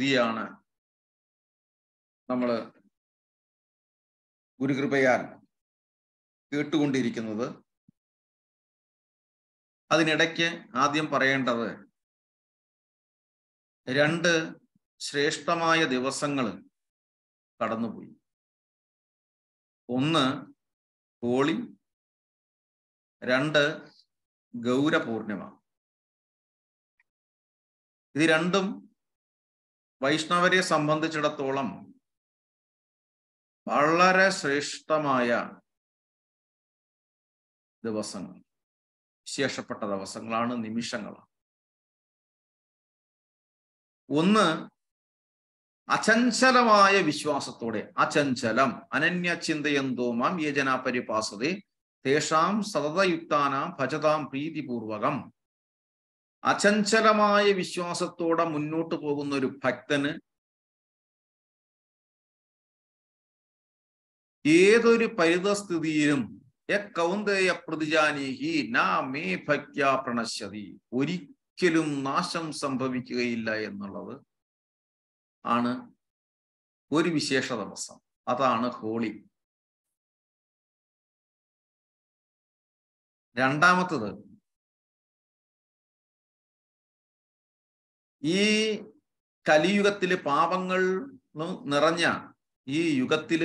സ്തുതിയാണ് നമ്മൾ ഗുരുകൃപയാൽ കേട്ടുകൊണ്ടിരിക്കുന്നത് അതിനിടയ്ക്ക് ആദ്യം പറയേണ്ടത് രണ്ട് ശ്രേഷ്ഠമായ ദിവസങ്ങൾ കടന്നുപോയി ഒന്ന് ഹോളി രണ്ട് ഗൗരപൂർണിമ ഇത് രണ്ടും വൈഷ്ണവരെ സംബന്ധിച്ചിടത്തോളം വളരെ ശ്രേഷ്ഠമായ ദിവസങ്ങൾ വിശേഷപ്പെട്ട ദിവസങ്ങളാണ് നിമിഷങ്ങളാണ് ഒന്ന് അചഞ്ചലമായ വിശ്വാസത്തോടെ അചഞ്ചലം അനന്യ ചിന്തയന്തോ മാം യേജന പരിപാസതേ തേഷാം സതതയുക്താനാം ഭജതാം പ്രീതിപൂർവകം അചഞ്ചലമായ വിശ്വാസത്തോടെ മുന്നോട്ട് പോകുന്ന ഒരു ഭക്തന് ഏതൊരു പരിതസ്ഥിതിയിലും കൗന്ദയ പ്രതിജാനീഹി നാ മേ ഭക്യ പ്രണശ്യതി ഒരിക്കലും നാശം സംഭവിക്കുകയില്ല എന്നുള്ളത് ആണ് ഒരു വിശേഷ ദിവസം അതാണ് ഹോളി രണ്ടാമത്തത് ഈ കലിയുഗത്തില് പാപങ്ങൾ നിറഞ്ഞ ഈ യുഗത്തില്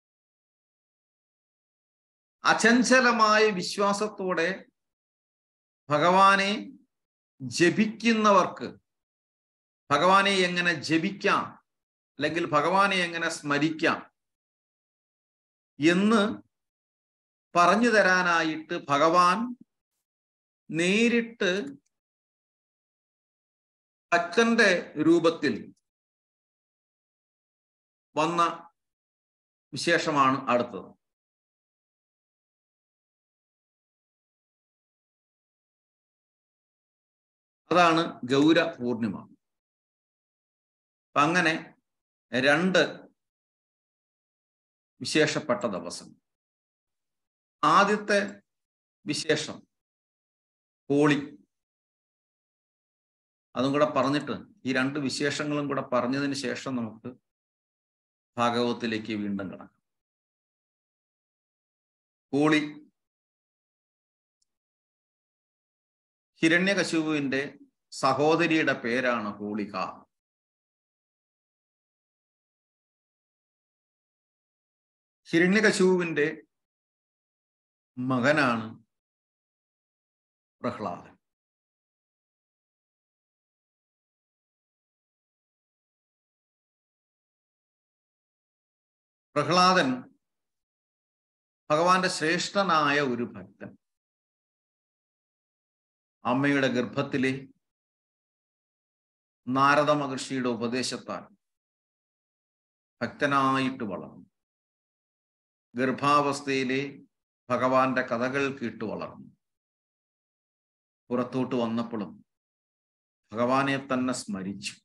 അചഞ്ചലമായ വിശ്വാസത്തോടെ ഭഗവാനെ ജപിക്കുന്നവർക്ക് ഭഗവാനെ എങ്ങനെ ജപിക്കാം അല്ലെങ്കിൽ ഭഗവാനെ എങ്ങനെ സ്മരിക്കാം എന്ന് പറഞ്ഞു തരാനായിട്ട് ഭഗവാൻ നേരിട്ട് ഭക്തന്റെ രൂപത്തിൽ വന്ന വിശേഷമാണ് അടുത്തത് അതാണ് ഗൗര പൂർണിമ അങ്ങനെ രണ്ട് വിശേഷപ്പെട്ട ദിവസം ആദ്യത്തെ വിശേഷം ഹോളി അതും കൂടെ പറഞ്ഞിട്ട് ഈ രണ്ട് വിശേഷങ്ങളും കൂടെ പറഞ്ഞതിന് ശേഷം നമുക്ക് ഭാഗവത്തിലേക്ക് വീണ്ടും കിടക്കാം ഹോളി ഹിരണ്യകശുവിന്റെ സഹോദരിയുടെ പേരാണ് ഹോളിക ഹിരണ്യകശുവിന്റെ മകനാണ് പ്രഹ്ലാദൻ പ്രഹ്ലാദൻ ഭഗവാന്റെ ശ്രേഷ്ഠനായ ഒരു ഭക്തൻ അമ്മയുടെ ഗർഭത്തിലെ നാരദ മഹർഷിയുടെ ഉപദേശത്താൽ ഭക്തനായിട്ട് വളർന്നു ഗർഭാവസ്ഥയിലെ ഭഗവാന്റെ കഥകൾ കേട്ടു വളർന്നു പുറത്തോട്ട് വന്നപ്പോഴും ഭഗവാനെ തന്നെ സ്മരിച്ചു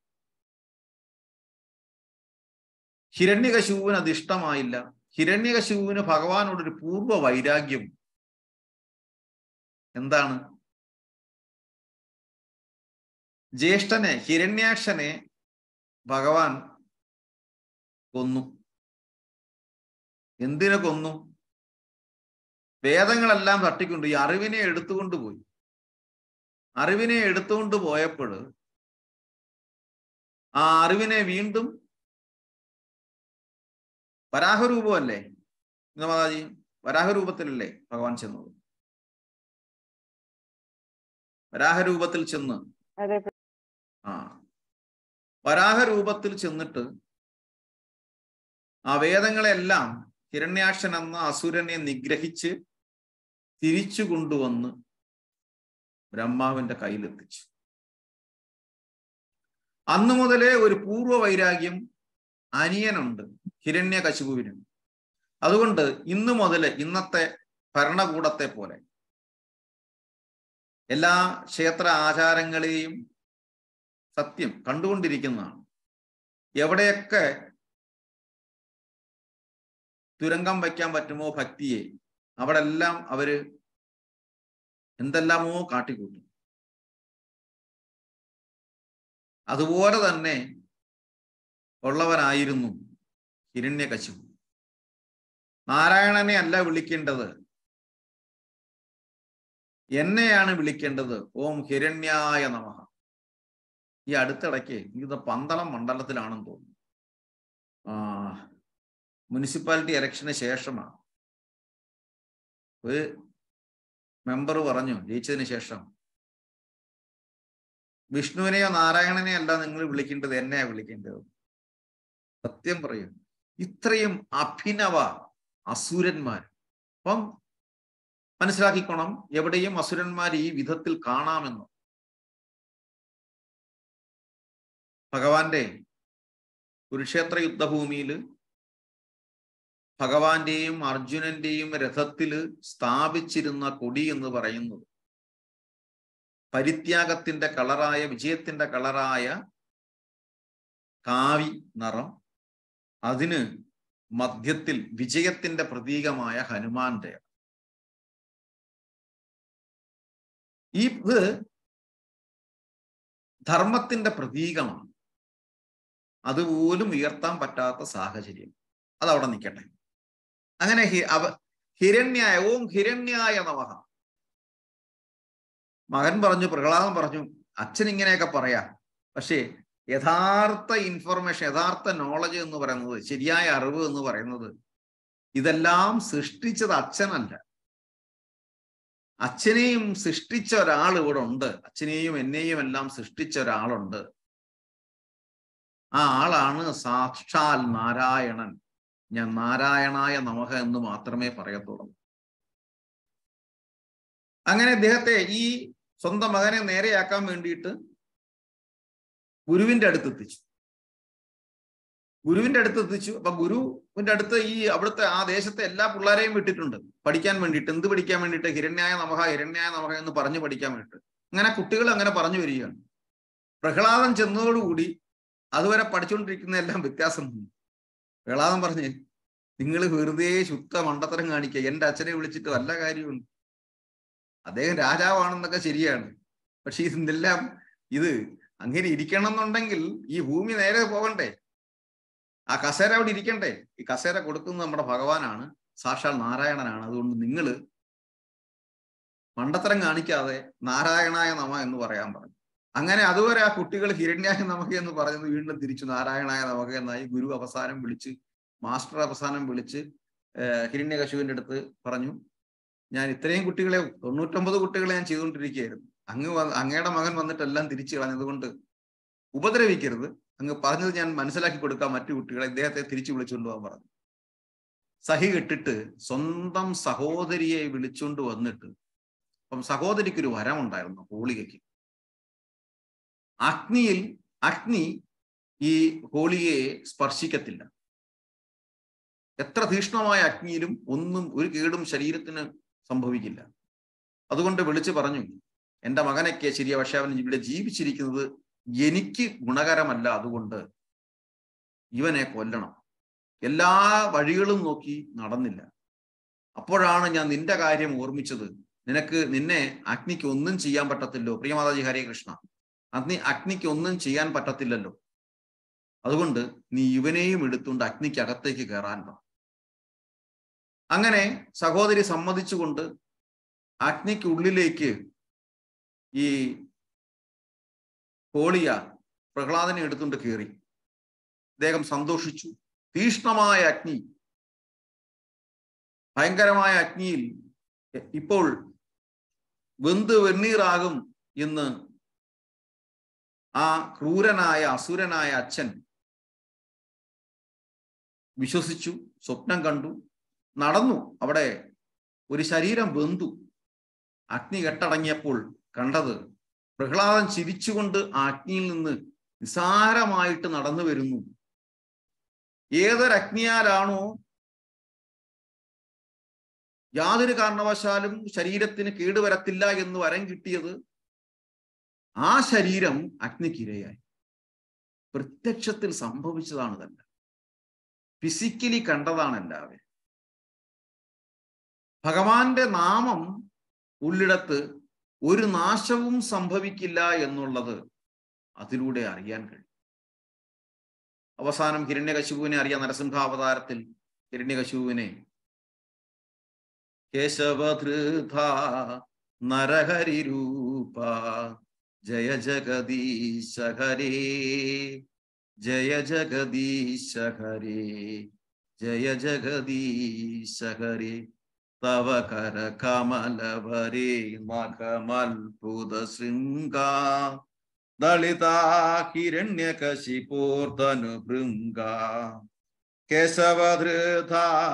ഹിരണ്യകശുവിന് അത് ഇഷ്ടമായില്ല ഹിരണ്യകശുവിന് ഭഗവാനോടൊരു പൂർവ്വ വൈരാഗ്യം എന്താണ് ജ്യേഷ്ഠനെ ഹിരണ്യാക്ഷനെ ഭഗവാൻ കൊന്നു എന്തിനു കൊന്നു വേദങ്ങളെല്ലാം തട്ടിക്കൊണ്ട് ഈ അറിവിനെ എടുത്തുകൊണ്ട് പോയി അറിവിനെ എടുത്തുകൊണ്ട് പോയപ്പോൾ ആ അറിവിനെ വീണ്ടും വരാഹരൂപമല്ലേ മാതാജി വരാഹരൂപത്തിലല്ലേ ഭഗവാൻ ചെന്നത് വരാഹരൂപത്തിൽ ചെന്ന് അതെ ആ വരാഹരൂപത്തിൽ ചെന്നിട്ട് ആ വേദങ്ങളെല്ലാം ഹിരണ്യാക്ഷൻ എന്ന അസുരനെ നിഗ്രഹിച്ച് തിരിച്ചു കൊണ്ടുവന്ന് ബ്രഹ്മാവിന്റെ കയ്യിലെത്തിച്ചു അന്നു മുതലേ ഒരു പൂർവ്വ വൈരാഗ്യം അനിയനുണ്ട് ഹിരണ്യകശുപുവിന് അതുകൊണ്ട് ഇന്നു മുതൽ ഇന്നത്തെ ഭരണകൂടത്തെ പോലെ എല്ലാ ക്ഷേത്ര ആചാരങ്ങളെയും സത്യം കണ്ടുകൊണ്ടിരിക്കുന്നതാണ് എവിടെയൊക്കെ തുരങ്കം വയ്ക്കാൻ പറ്റുമോ ഭക്തിയെ അവിടെ എല്ലാം അവര് എന്തെല്ലാമോ കാട്ടിക്കൂട്ടും അതുപോലെ തന്നെ ഉള്ളവനായിരുന്നു ഹിരണ്യകശിപു നാരായണനെ അല്ല വിളിക്കേണ്ടത് എന്നെയാണ് വിളിക്കേണ്ടത് ഓം ഹിരണ്യായ നമഃ ഈ അടുത്തിടയ്ക്ക് ഇത് പന്തളം മണ്ഡലത്തിലാണെന്ന് തോന്നുന്നു ആ മുനിസിപ്പാലിറ്റി ഇലക്ഷന് ശേഷമാണ് ഒരു മെമ്പർ പറഞ്ഞു ജയിച്ചതിന് ശേഷം വിഷ്ണുവിനെയോ നാരായണനെയോ അല്ല നിങ്ങൾ വിളിക്കേണ്ടത് എന്നെയാ വിളിക്കേണ്ടത് സത്യം പറയും ഇത്രയും അഭിനവ അസുരന്മാർ അപ്പം മനസ്സിലാക്കിക്കോണം എവിടെയും അസുരന്മാർ ഈ വിധത്തിൽ കാണാമെന്ന് ഭഗവാന്റെ കുരുക്ഷേത്ര യുദ്ധഭൂമിയിൽ ഭഗവാന്റെയും അർജുനന്റെയും രഥത്തിൽ സ്ഥാപിച്ചിരുന്ന കൊടി എന്ന് പറയുന്നത് പരിത്യാഗത്തിന്റെ കളറായ വിജയത്തിന്റെ കളറായ കാവി നിറം അതിന് മധ്യത്തിൽ വിജയത്തിന്റെ പ്രതീകമായ ഹനുമാന്റെ ഈ ഇത് ധർമ്മത്തിന്റെ പ്രതീകമാണ് അതുപോലും ഉയർത്താൻ പറ്റാത്ത സാഹചര്യം അതവിടെ നിൽക്കട്ടെ അങ്ങനെ ഹി അവ ഹിരണ്യായ ഓം ഹിരണ്യായ നമഃ മകൻ പറഞ്ഞു പ്രഹ്ലാദൻ പറഞ്ഞു അച്ഛൻ ഇങ്ങനെയൊക്കെ പറയാ പക്ഷേ യഥാർത്ഥ ഇൻഫർമേഷൻ യഥാർത്ഥ നോളജ് എന്ന് പറയുന്നത് ശരിയായ അറിവ് എന്ന് പറയുന്നത് ഇതെല്ലാം സൃഷ്ടിച്ചത് അച്ഛനല്ല അച്ഛനെയും സൃഷ്ടിച്ച ഒരാൾ ഇവിടെ ഉണ്ട് അച്ഛനെയും എന്നെയും എല്ലാം സൃഷ്ടിച്ച ഒരാളുണ്ട് ആ ആളാണ് സാക്ഷാൽ നാരായണൻ ഞാൻ നാരായണായ നമഃ എന്ന് മാത്രമേ പറയത്തുള്ളൂ അങ്ങനെ അദ്ദേഹത്തെ ഈ സ്വന്തം മകനെ നേരെയാക്കാൻ വേണ്ടിയിട്ട് ഗുരുവിന്റെ അടുത്ത് എത്തിച്ചു ഗുരുവിന്റെ അടുത്ത് എത്തിച്ചു അപ്പൊ ഗുരുവിന്റെ അടുത്ത് ഈ അവിടുത്തെ ആ ദേശത്തെ എല്ലാ പിള്ളേരെയും വിട്ടിട്ടുണ്ട് പഠിക്കാൻ വേണ്ടിയിട്ട് എന്ത് പഠിക്കാൻ വേണ്ടിയിട്ട് ഹിരണ്യായ നമഹ ഹിരണ്യായ നമഹ എന്ന് പറഞ്ഞു പഠിക്കാൻ വേണ്ടിയിട്ട് അങ്ങനെ കുട്ടികൾ അങ്ങനെ പറഞ്ഞു വരികയാണ് പ്രഹ്ലാദൻ ചെന്നതോടുകൂടി അതുവരെ പഠിച്ചുകൊണ്ടിരിക്കുന്ന എല്ലാം വ്യത്യാസം വന്നു പ്രഹ്ലാദൻ പറഞ്ഞ് നിങ്ങൾ വെറുതെ ശുദ്ധ മണ്ടത്തരം കാണിക്കുക എന്റെ അച്ഛനെ വിളിച്ചിട്ട് വല്ല കാര്യമുണ്ട് അദ്ദേഹം രാജാവാണെന്നൊക്കെ ശരിയാണ് പക്ഷെ ഇതെല്ലാം ഇത് അങ്ങനെ ഇരിക്കണം എന്നുണ്ടെങ്കിൽ ഈ ഭൂമി നേരെ പോകണ്ടേ ആ കസേര അവിടെ ഇരിക്കണ്ടേ ഈ കസേര കൊടുക്കുന്നത് നമ്മുടെ ഭഗവാനാണ് സാക്ഷാൽ നാരായണനാണ് അതുകൊണ്ട് നിങ്ങൾ മണ്ടത്തരം കാണിക്കാതെ നാരായണായ നമ എന്ന് പറയാൻ പറഞ്ഞു അങ്ങനെ അതുവരെ ആ കുട്ടികൾ ഹിരണ്യായ നമക എന്ന് പറഞ്ഞത് വീണ്ടും തിരിച്ചു നാരായണായ നമക എന്നായി ഗുരു അവസാനം വിളിച്ച് മാസ്റ്റർ അവസാനം വിളിച്ച് ഹിരണ്യകശുവിന്റെ അടുത്ത് പറഞ്ഞു ഞാൻ ഇത്രയും കുട്ടികളെ തൊണ്ണൂറ്റൊമ്പത് കുട്ടികളെ ഞാൻ ചെയ്തുകൊണ്ടിരിക്കുകയായിരുന്നു അങ്ങ് അങ്ങയുടെ മകൻ വന്നിട്ട് എല്ലാം തിരിച്ചു കളഞ്ഞതുകൊണ്ട് ഉപദ്രവിക്കരുത് അങ്ങ് പറഞ്ഞത് ഞാൻ മനസ്സിലാക്കി കൊടുക്കാം മറ്റു കുട്ടികളെ ഇദ്ദേഹത്തെ തിരിച്ചു വിളിച്ചുകൊണ്ട് പോകാൻ പറഞ്ഞു സഹി കെട്ടിട്ട് സ്വന്തം സഹോദരിയെ വിളിച്ചുകൊണ്ട് വന്നിട്ട് അപ്പം സഹോദരിക്ക് ഒരു വരമുണ്ടായിരുന്നു ഹോളികയ്ക്ക് അഗ്നിയിൽ അഗ്നി ഈ ഹോളികയെ സ്പർശിക്കത്തില്ല എത്ര തീക്ഷ്ണമായ അഗ്നിയിലും ഒന്നും ഒരു കേടും ശരീരത്തിന് സംഭവിക്കില്ല അതുകൊണ്ട് വിളിച്ചു പറഞ്ഞു എൻ്റെ മകനൊക്കെ ശരിയാ പക്ഷെ അവൻ ഇവിടെ ജീവിച്ചിരിക്കുന്നത് എനിക്ക് ഗുണകരമല്ല അതുകൊണ്ട് ഇവനെ കൊല്ലണം എല്ലാ വഴികളും നോക്കി നടന്നില്ല അപ്പോഴാണ് ഞാൻ നിന്റെ കാര്യം ഓർമ്മിച്ചത് നിനക്ക് നിന്നെ അഗ്നിക്ക് ഒന്നും ചെയ്യാൻ പറ്റത്തില്ലോ പ്രിയമാതാജി ഹരേ കൃഷ്ണ അഗ്നി അഗ്നിക്ക് ഒന്നും ചെയ്യാൻ പറ്റത്തില്ലല്ലോ അതുകൊണ്ട് നീ ഇവനെയും എടുത്തുകൊണ്ട് അഗ്നിക്ക് അകത്തേക്ക് കയറാൻ പറ അങ്ങനെ സഹോദരി സമ്മതിച്ചുകൊണ്ട് അഗ്നിക്ക് ഉള്ളിലേക്ക് ഈ കോളിയ പ്രഹ്ലാദനെ എടുത്തുകൊണ്ട് കയറി അദ്ദേഹം സന്തോഷിച്ചു തീഷ്ണമായ അഗ്നി ഭയങ്കരമായ അഗ്നിയിൽ ഇപ്പോൾ വെന്ത് വെണ്ണീറാകും എന്ന് ആ ക്രൂരനായ അസുരനായ അച്ഛൻ വിശ്വസിച്ചു സ്വപ്നം കണ്ടു നടന്നു അവിടെ ഒരു ശരീരം വെന്തു അഗ്നി കെട്ടടങ്ങിയപ്പോൾ കണ്ടത് പ്രഹ്ലാദൻ ചിരിച്ചുകൊണ്ട് ആ അഗ്നിയിൽ നിന്ന് നിസാരമായിട്ട് നടന്നു വരുന്നു ഏതൊരഗ്നിയാലാണോ യാതൊരു കാരണവശാലും ശരീരത്തിന് കേടുവരത്തില്ല എന്ന് വരം കിട്ടിയത് ആ ശരീരം അഗ്നിക്കിരയായി പ്രത്യക്ഷത്തിൽ സംഭവിച്ചതാണ് തന്നെ ഫിസിക്കലി കണ്ടതാണ് എല്ലാവരും ഭഗവാന്റെ നാമം ഉള്ളിടത്ത് ഒരു നാശവും സംഭവിക്കില്ല എന്നുള്ളത് അതിലൂടെ അറിയാൻ കഴിയും അവസാനം ഹിരണ്യകശുവിനെ അറിയാം നരസിംഹാവതാരത്തിൽ ഹിരണ്യകശുവിനെ കേശവധൃത നരഹരിരൂപ ജയ ജഗദീശ ഹരേ ജയ ജഗദീശ ഹരേ ജയ ജഗദീശ ഹരേ തവ കര കമലവരേ മഖമൽപുത ശൃംഗ ദളിതാ ഹിരണ്യകശിപൂർധനു ഭൃംഗ കേശവധൃത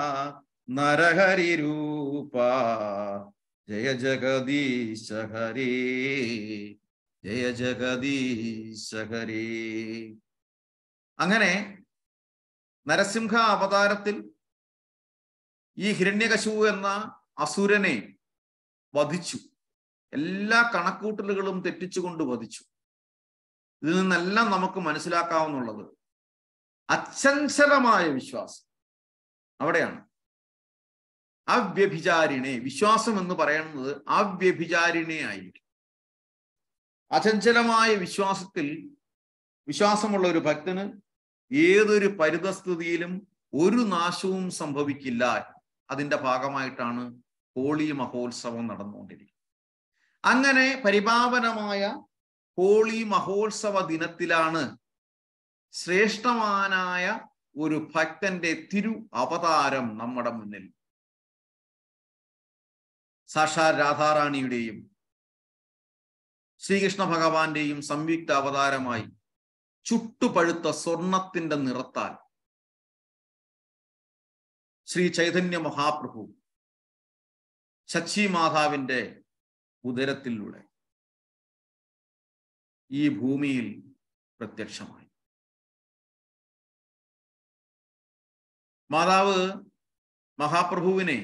നരഹരിരൂപ ജയ ജഗദീശ ഹരേ ജയ ജഗദീശ ഹരേ അങ്ങനെ നരസിംഹ അവതാരത്തിൽ ഈ ഹിരണ്യകശു എന്ന അസുരനെ വധിച്ചു എല്ലാ കണക്കൂട്ടലുകളും തെറ്റിച്ചുകൊണ്ട് വധിച്ചു ഇതിൽ നിന്നെല്ലാം നമുക്ക് മനസ്സിലാക്കാവുന്നുള്ളത് അച്ചഞ്ചലമായ വിശ്വാസം അവിടെയാണ് അവ്യഭിചാരിണെ വിശ്വാസം എന്ന് പറയുന്നത് അവ്യഭിചാരിണെ ആയിരിക്കും അചഞ്ചലമായ വിശ്വാസത്തിൽ വിശ്വാസമുള്ള ഒരു ഭക്തന് ഏതൊരു പരിതസ്ഥിതിയിലും ഒരു നാശവും സംഭവിക്കില്ല അതിന്റെ ഭാഗമായിട്ടാണ് ഹോളി മഹോത്സവം നടന്നുകൊണ്ടിരിക്കുന്നത് അങ്ങനെ പരിപാവനമായ ഹോളി മഹോത്സവ ദിനത്തിലാണ് ശ്രേഷ്ഠവാനായ ഒരു ഭക്തന്റെ തിരു അവതാരം നമ്മുടെ മുന്നിൽ സാക്ഷാ രാധാറാണിയുടെയും ശ്രീകൃഷ്ണ ഭഗവാന്റെയും സംയുക്ത അവതാരമായി ചുട്ടുപഴുത്ത സ്വർണത്തിന്റെ നിറത്താൽ ശ്രീ ചൈതന്യ മഹാപ്രഭു ശച്ചി മാതാവിന്റെ ഉദരത്തിലൂടെ ഈ ഭൂമിയിൽ പ്രത്യക്ഷമായി മാതാവ് മഹാപ്രഭുവിനെ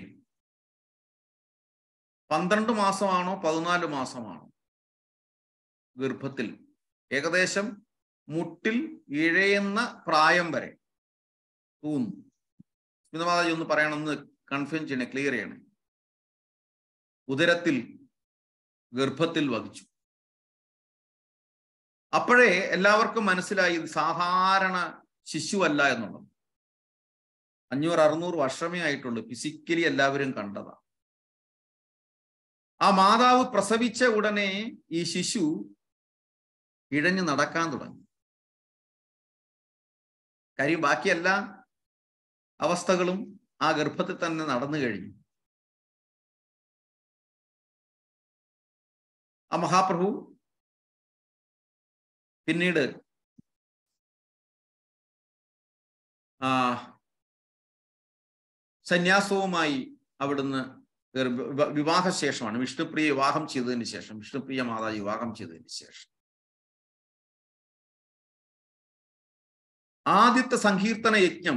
പന്ത്രണ്ട് മാസമാണോ പതിനാല് മാസമാണോ ഗർഭത്തിൽ ഏകദേശം മുട്ടിൽ ഇഴയുന്ന പ്രായം വരെ തോന്നുന്നു സ്മിതമാതാജി ഒന്ന് പറയണമെന്ന് കൺഫേം ചെയ്യണേ ക്ലിയർ ചെയ്യണേ ഉദരത്തിൽ ഗർഭത്തിൽ വധിച്ചു അപ്പോഴേ എല്ലാവർക്കും മനസ്സിലായി ഇത് സാധാരണ ശിശുവല്ല എന്നുള്ളത് അഞ്ഞൂറ് അറുന്നൂറ് വർഷമേ ആയിട്ടുള്ളൂ ഫിസിക്കലി എല്ലാവരും കണ്ടതാ ആ മാതാവ് പ്രസവിച്ച ഉടനെ ഈ ശിശു ഇഴഞ്ഞു നടക്കാൻ തുടങ്ങി കാര്യം ബാക്കി എല്ലാ അവസ്ഥകളും ആ ഗർഭത്തിൽ തന്നെ നടന്നു കഴിഞ്ഞു ആ മഹാപ്രഭു പിന്നീട് ആ സന്യാസവുമായി അവിടുന്ന് വിവാഹശേഷമാണ് വിഷ്ണുപ്രിയ വിവാഹം ചെയ്തതിന് ശേഷം വിഷ്ണുപ്രിയ മാതാജി വിവാഹം ചെയ്തതിന് ശേഷം ആദ്യത്തെ സങ്കീർത്തന യജ്ഞം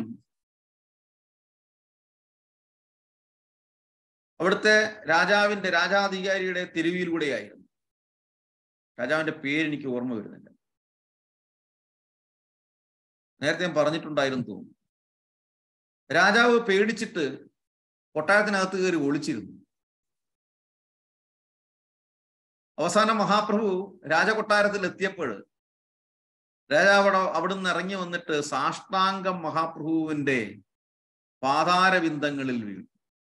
അവിടുത്തെ രാജാവിന്റെ രാജാധികാരിയുടെ തെരുവിലൂടെയായിരുന്നു രാജാവിന്റെ പേര് എനിക്ക് ഓർമ്മ വരുന്നില്ല നേരത്തെ ഞാൻ പറഞ്ഞിട്ടുണ്ടായിരുന്നു തോന്നുന്നു രാജാവ് പേടിച്ചിട്ട് കൊട്ടാരത്തിനകത്ത് കയറി ഒളിച്ചിരുന്നു അവസാനം മഹാപ്രഭു രാജകൊട്ടാരത്തിൽ എത്തിയപ്പോൾ രാജാവ് അവിടുന്ന് ഇറങ്ങി വന്നിട്ട് സാഷ്ടാംഗം മഹാപ്രഭുവിന്റെ പാതാരബിന്ദങ്ങളിൽ വീണു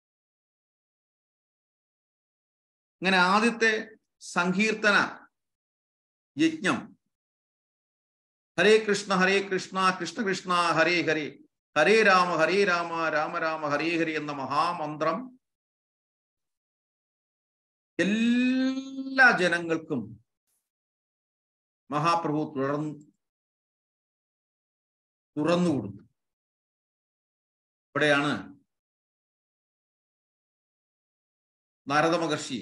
അങ്ങനെ ആദ്യത്തെ സങ്കീർത്തന യജ്ഞം ഹരേ കൃഷ്ണ ഹരേ കൃഷ്ണ കൃഷ്ണ കൃഷ്ണ ഹരേ ഹരേ ഹരേ രാമ ഹരേ രാമ രാമ രാമ ഹരേ ഹരി എന്ന മഹാമന്ത്രം എല്ലാ ജനങ്ങൾക്കും മഹാപ്രഭു തുടർന്ന് തുറന്നു കൊടുത്തു ഇവിടെയാണ് നാരദ മഹർഷി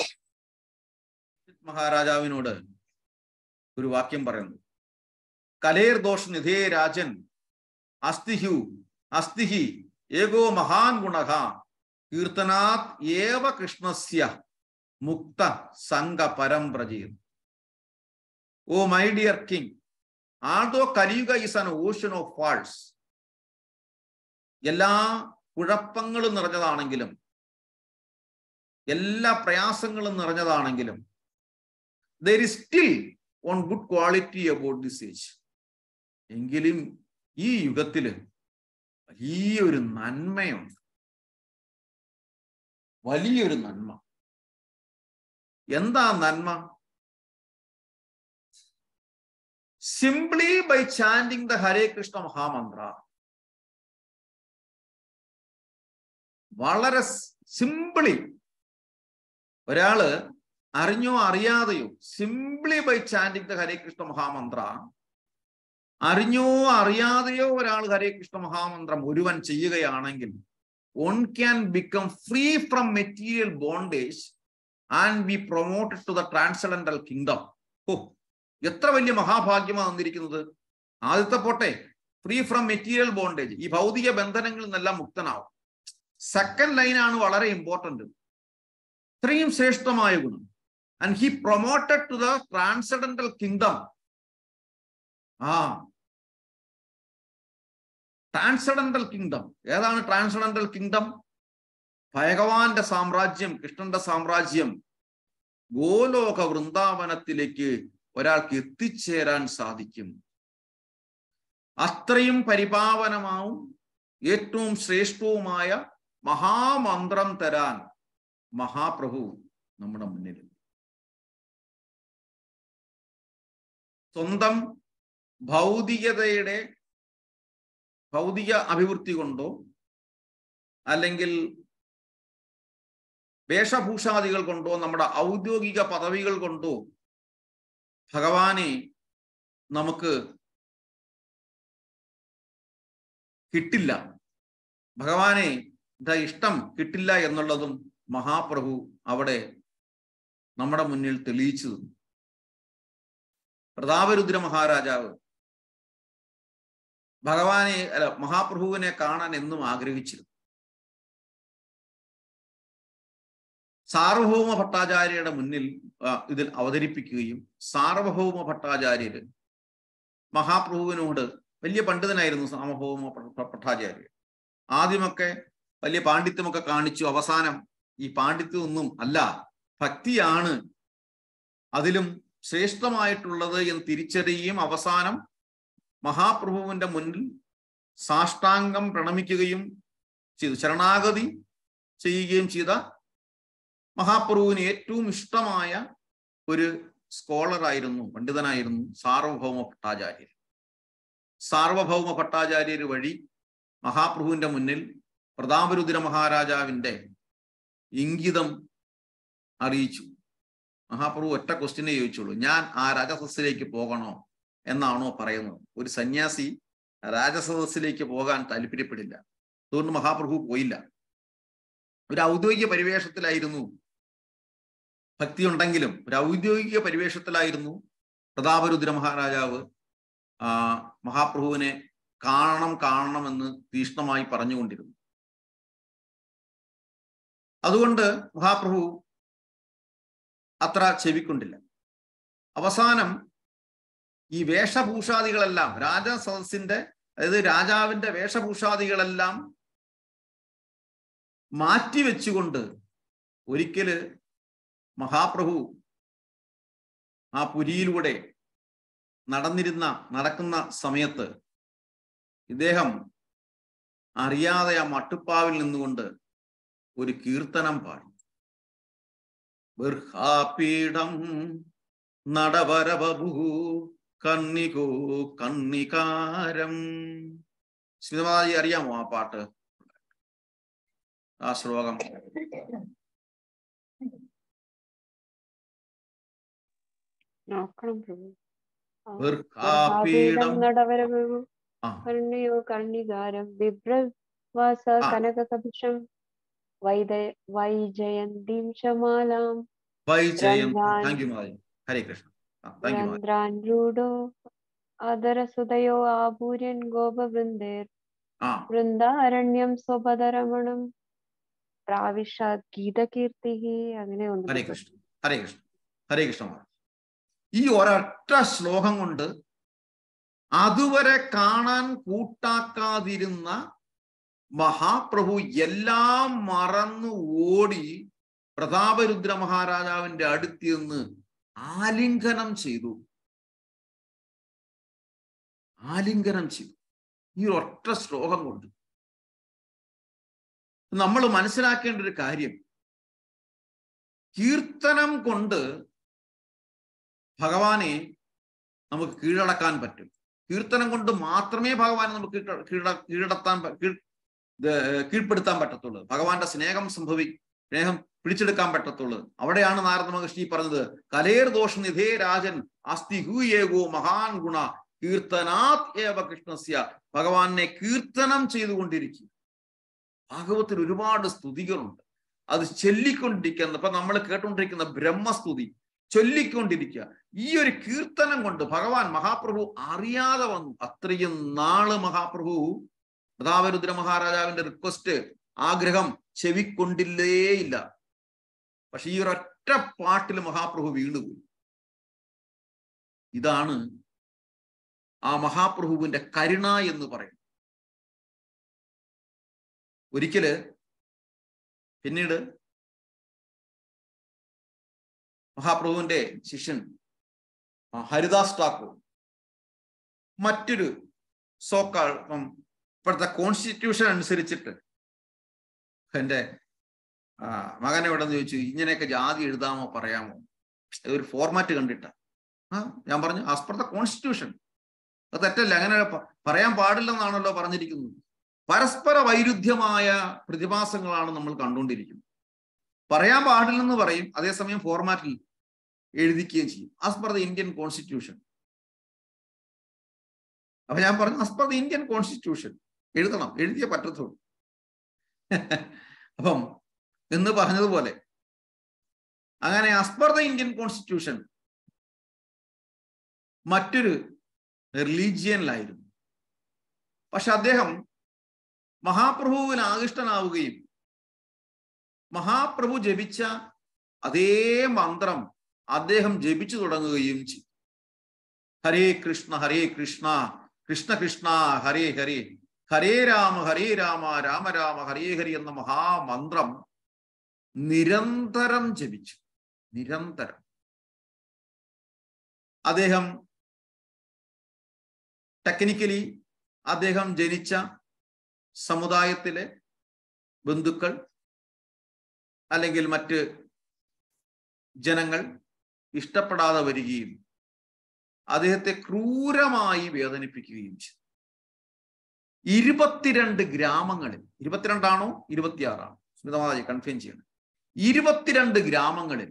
മഹാരാജാവിനോട് ഒരു വാക്യം പറയുന്നു കലേർ ദോഷ നിധേ രാജൻ അസ്തിഹു അസ്തിഹി ഏകോ മഹാൻ ഗുണ കീർത്തനാത് ഏവ കൃഷ്ണസ്യ മുക്ത സംഘ പരം പ്രജീർ oh my dear king although Kaliyuga is അൻ ഓഷൻ ഓഫ് ഫാൾസ് എല്ലാ കുഴപ്പങ്ങളും നിറഞ്ഞതാണെങ്കിലും എല്ലാ പ്രയാസങ്ങളും നിറഞ്ഞതാണെങ്കിലും there is still one good quality about this age എങ്കിലും ഈ യുഗത്തില് വലിയൊരു നന്മയുണ്ട് വലിയൊരു നന്മ എന്താ നന്മ simply by chanting the Hare Krishna mahamantra വളരെ സിംപിളി ഒരാള് അറിഞ്ഞോ അറിയാതെയോ simply by chanting the Hare Krishna mahamantra അറിഞ്ഞോ അറിയാതെയോ ഒരാൾ ഹരേ കൃഷ്ണ മഹാമന്ത്രം ഒരുവൻ ചെയ്യുകയാണെങ്കിൽ one can become free from material bondage and be promoted to the transcendental kingdom ഓ എത്ര വലിയ മഹാഭാഗ്യമാണ് തന്നിരിക്കുന്നത് ആദ്യത്തെ പോട്ടെ ഫ്രീ ഫ്രം മെറ്റീരിയൽ ബോണ്ടേജ് ഈ ഭൗതിക ബന്ധനങ്ങളിൽ നിന്നെല്ലാം മുക്തനാവും സെക്കൻഡ് ലൈനാണ് വളരെ ഇമ്പോർട്ടന്റ് ഇത്രയും ശ്രേഷ്ഠമായ ഗുണം and he promoted to the transcendental kingdom ആ ട്രാൻസഡന്റൽ കിങ്ഡം ഏതാണ് ട്രാൻസഡന്റൽ കിങ്ഡം ഭഗവാന്റെ സാമ്രാജ്യം കൃഷ്ണന്റെ സാമ്രാജ്യം ഗോലോക വൃന്ദാവനത്തിലേക്ക് ഒരാൾക്ക് എത്തിച്ചേരാൻ സാധിക്കും അത്രയും പരിപാവനമാവും ഏറ്റവും ശ്രേഷ്ഠവുമായ മഹാമന്ത്രം തരാൻ മഹാപ്രഭു നമ്മുടെ മുന്നിൽ സ്വന്തം ഭൗതികതയുടെ ഭൗതിക അഭിവൃദ്ധി കൊണ്ടോ അല്ലെങ്കിൽ വേഷഭൂഷാദികൾ കൊണ്ടോ നമ്മുടെ ഔദ്യോഗിക പദവികൾ കൊണ്ടോ ഭഗവാനെ നമുക്ക് കിട്ടില്ല ഭഗവാനെ ഇഷ്ടം കിട്ടില്ല എന്നുള്ളതും മഹാപ്രഭു അവിടെ നമ്മുടെ മുന്നിൽ തെളിയിച്ചു തന്നു പ്രതാപരുദ്ര മഹാരാജാവ് ഭഗവാനെ അല്ല മഹാപ്രഭുവിനെ കാണാൻ എന്നും ആഗ്രഹിച്ചിരുന്നു സാർവഭൗമ ഭട്ടാചാര്യയുടെ മുന്നിൽ ഇതിൽ അവതരിപ്പിക്കുകയും സാർവഭൗമ ഭട്ടാചാര്യര് മഹാപ്രഭുവിനോട് വലിയ പണ്ഡിതനായിരുന്നു സാർവഭൗമ ഭട്ടാചാര്യർ ആദ്യമൊക്കെ വലിയ പാണ്ഡിത്യമൊക്കെ കാണിച്ചു അവസാനം ഈ പാണ്ഡിത്യമൊന്നും അല്ല ഭക്തിയാണ് അതിലും ശ്രേഷ്ഠമായിട്ടുള്ളത് എന്ന് തിരിച്ചറിയുകയും അവസാനം മഹാപ്രഭുവിന്റെ മുന്നിൽ സാഷ്ടാംഗം പ്രണമിക്കുകയും ചെയ്തു ശരണാഗതി ചെയ്യുകയും ചെയ്ത മഹാപ്രഭുവിന് ഏറ്റവും ഇഷ്ടമായ ഒരു സ്കോളറായിരുന്നു പണ്ഡിതനായിരുന്നു സാർവഭൗമ ഭട്ടാചാര്യർ സാർവഭൗമ ഭട്ടാചാര്യർ വഴി മഹാപ്രഭുവിന്റെ മുന്നിൽ പ്രതാപരുദ്ര മഹാരാജാവിന്റെ ഇംഗിതം അറിയിച്ചു മഹാപ്രഭു ഒറ്റ ക്വസ്റ്റിനെ ചോദിച്ചുള്ളൂ ഞാൻ ആ രാജസദസ്സിലേക്ക് പോകണോ എന്നാണോ പറയുന്നത് ഒരു സന്യാസി രാജസദസ്സിലേക്ക് പോകാൻ താല്പര്യപ്പെടില്ല അതുകൊണ്ട് മഹാപ്രഭു പോയില്ല ഒരു ഔദ്യോഗിക പരിവേഷത്തിലായിരുന്നു ഭക്തി ഉണ്ടെങ്കിലും ഒരു ഔദ്യോഗിക പരിവേഷത്തിലായിരുന്നു പ്രതാപരുദ്ര മഹാരാജാവ് ആ മഹാപ്രഭുവിനെ കാണണം കാണണമെന്ന് തീഷ്ണമായി പറഞ്ഞുകൊണ്ടിരുന്നു അതുകൊണ്ട് മഹാപ്രഭു അത്ര ചെവിക്കൊണ്ടില്ല അവസാനം ഈ വേഷഭൂഷാദികളെല്ലാം രാജസദസ്സിന്റെ അതായത് രാജാവിന്റെ വേഷഭൂഷാദികളെല്ലാം മാറ്റിവെച്ചുകൊണ്ട് ഒരിക്കല് മഹാപ്രഭു ആ പുരിയിലൂടെ നടന്നിരുന്ന നടക്കുന്ന സമയത്ത് ഇദ്ദേഹം അറിയാതെ ആ മട്ടുപ്പാവിൽ നിന്നുകൊണ്ട് ഒരു കീർത്തനം പാടി ബർഹാപീഠം നടവരവഭൂ കണ്ണികോ കണ്ണികാരം സ്മിതമാതി അറിയാമോ ആ പാട്ട് ആ ശ്ലോകം നോക്കണം പ്രഭു ബർഹാപീഠം നടവരവു ആ കർണിയോ കർണികാരം ബിഭ്രവാസ ആ. കനകകപിശം വൈദ വൈജയന്തീം ശമാലാം വൈജയം രംഗാൻ. Thank you Mataji Hare Krishna thank you Mataji രന്ധ്രാൻരൂഢോ ആദരസുതയോ ആഭൂര്യൻ ഗോപവൃന്ദേർ ആ വൃന്ദാരണ്യം സ്വപദരമണം പ്രാവിശാത് ഗീതകീർത്തി അങ്ങനെ ഒന്ന് ഹരേ കൃഷ്ണ ഹരേ കൃഷ്ണ ഹരേ കൃഷ്ണ മാതാജി ഈ ഒരൊറ്റ ശ്ലോകം കൊണ്ട് അതുവരെ കാണാൻ കൂട്ടാക്കാതിരുന്ന മഹാപ്രഭു എല്ലാം മറന്നു ഓടി പ്രതാപരുദ്ര മഹാരാജാവിന്റെ അടുത്ത് നിന്ന് ആലിംഗനം ചെയ്തു ആലിംഗനം ചെയ്തു ഈ ഒറ്റ ശ്ലോകം കൊണ്ട് നമ്മൾ മനസ്സിലാക്കേണ്ട ഒരു കാര്യം കീർത്തനം കൊണ്ട് ഭഗവാനെ നമുക്ക് കീഴടക്കാൻ പറ്റും കീർത്തനം കൊണ്ട് മാത്രമേ ഭഗവാനെ നമുക്ക് കീഴ കീഴ കീഴടത്താൻ പ- കീഴ് ഇത് കീഴ്പ്പെടുത്താൻ പറ്റത്തുള്ളൂ ഭഗവാന്റെ സ്നേഹം സംഭവി സ്നേഹം പിടിച്ചെടുക്കാൻ പറ്റത്തുള്ളൂ അവിടെയാണ് നാരദ മഹർഷി പറഞ്ഞത് കലേർ ദോഷ നിധേ രാജൻ അസ്തി ഹൂയേകോ മഹാൻ ഗുണ കീർത്തനാത് ഏവ കൃഷ്ണസ്യ ഭഗവാനെ കീർത്തനം ചെയ്തുകൊണ്ടിരിക്കുക ഭാഗവത്തിൽ ഒരുപാട് സ്തുതികളുണ്ട് അത് ചൊല്ലിക്കൊണ്ടിരിക്കുന്ന ഇപ്പൊ നമ്മൾ കേട്ടുകൊണ്ടിരിക്കുന്ന ബ്രഹ്മസ്തുതി ചൊല്ലിക്കൊണ്ടിരിക്കുക ഈ ഒരു കീർത്തനം കൊണ്ട് ഭഗവാൻ മഹാപ്രഭു അറിയാതെ വന്നു അത്രയും നാള് മഹാപ്രഭു പ്രതാപരുദ്ര മഹാരാജാവിന്റെ റിക്വസ്റ്റ് ആഗ്രഹം ചെവിക്കൊണ്ടില്ലേയില്ല പക്ഷെ ഈ ഒരൊറ്റ പാട്ടിൽ മഹാപ്രഭു വീണുപോയി ഇതാണ് ആ മഹാപ്രഭുവിന്റെ കരുണ എന്ന് പറയും ഒരിക്കല് പിന്നീട് മഹാപ്രഭുവിന്റെ ശിഷ്യൻ ആ, ഹരിദാസ് ഠാക്കൂർ മറ്റൊരു സോക്കാൾ ഇപ്പം ഇപ്പോഴത്തെ കോൺസ്റ്റിറ്റ്യൂഷൻ അനുസരിച്ചിട്ട് എന്റെ ആ, മകൻ എവിടെന്ന് ചോദിച്ചു ഇങ്ങനെയൊക്കെ ജാതി എഴുതാമോ പറയാമോ ഒരു ഫോർമാറ്റ് കണ്ടിട്ട ആ ഞാൻ പറഞ്ഞു ആസ് പെർ ദ കോൺസ്റ്റിറ്റ്യൂഷൻ അത് തെറ്റല്ല അങ്ങനെ പ- പറയാൻ പാടില്ലെന്നാണല്ലോ പറഞ്ഞിരിക്കുന്നത് പരസ്പര വൈരുദ്ധ്യമായ പ്രതിഭാസങ്ങളാണ് നമ്മൾ കണ്ടുകൊണ്ടിരിക്കുന്നത് പറയാൻ പാടില്ലെന്ന് പറയും അതേസമയം ഫോർമാറ്റിൽ എഴുതിക്കുകയും ചെയ്യും as per the Indian constitution അപ്പൊ ഞാൻ പറഞ്ഞു as per the Indian constitution എഴുതണം എഴുതിയേ പറ്റത്തുള്ളൂ അപ്പം എന്ന് പറഞ്ഞതുപോലെ അങ്ങനെ as per the Indian constitution മറ്റൊരു റിലീജിയനിലായിരുന്നു പക്ഷെ അദ്ദേഹം മഹാപ്രഭുവിൽ ആകൃഷ്ടനാവുകയും മഹാപ്രഭു ജപിച്ച അതേ മന്ത്രം അദ്ദേഹം ജപിച്ചു തുടങ്ങുകയും ചെയ്തു ഹരേ കൃഷ്ണ ഹരേ കൃഷ്ണ കൃഷ്ണ കൃഷ്ണ ഹരേ ഹരേ ഹരേ രാമ ഹരേ രാമ രാമ രാമ ഹരേ ഹരി എന്ന മഹാമന്ത്രം നിരന്തരം ജപിച്ചു നിരന്തരം അദ്ദേഹം ടെക്നിക്കലി അദ്ദേഹം ജനിച്ച സമുദായത്തിലെ ബന്ധുക്കൾ അല്ലെങ്കിൽ മറ്റ് ജനങ്ങൾ ഇഷ്ടപ്പെടാതെ വരികയും അദ്ദേഹത്തെ ക്രൂരമായി വേദനിപ്പിക്കുകയും ചെയ്തു ഇരുപത്തിരണ്ട് ഗ്രാമങ്ങളിൽ ഇരുപത്തിരണ്ടാണോ ഇരുപത്തിയാറാണോ സ്മിതമാതാജി കൺഫേം ചെയ്യണം ഇരുപത്തിരണ്ട് ഗ്രാമങ്ങളിൽ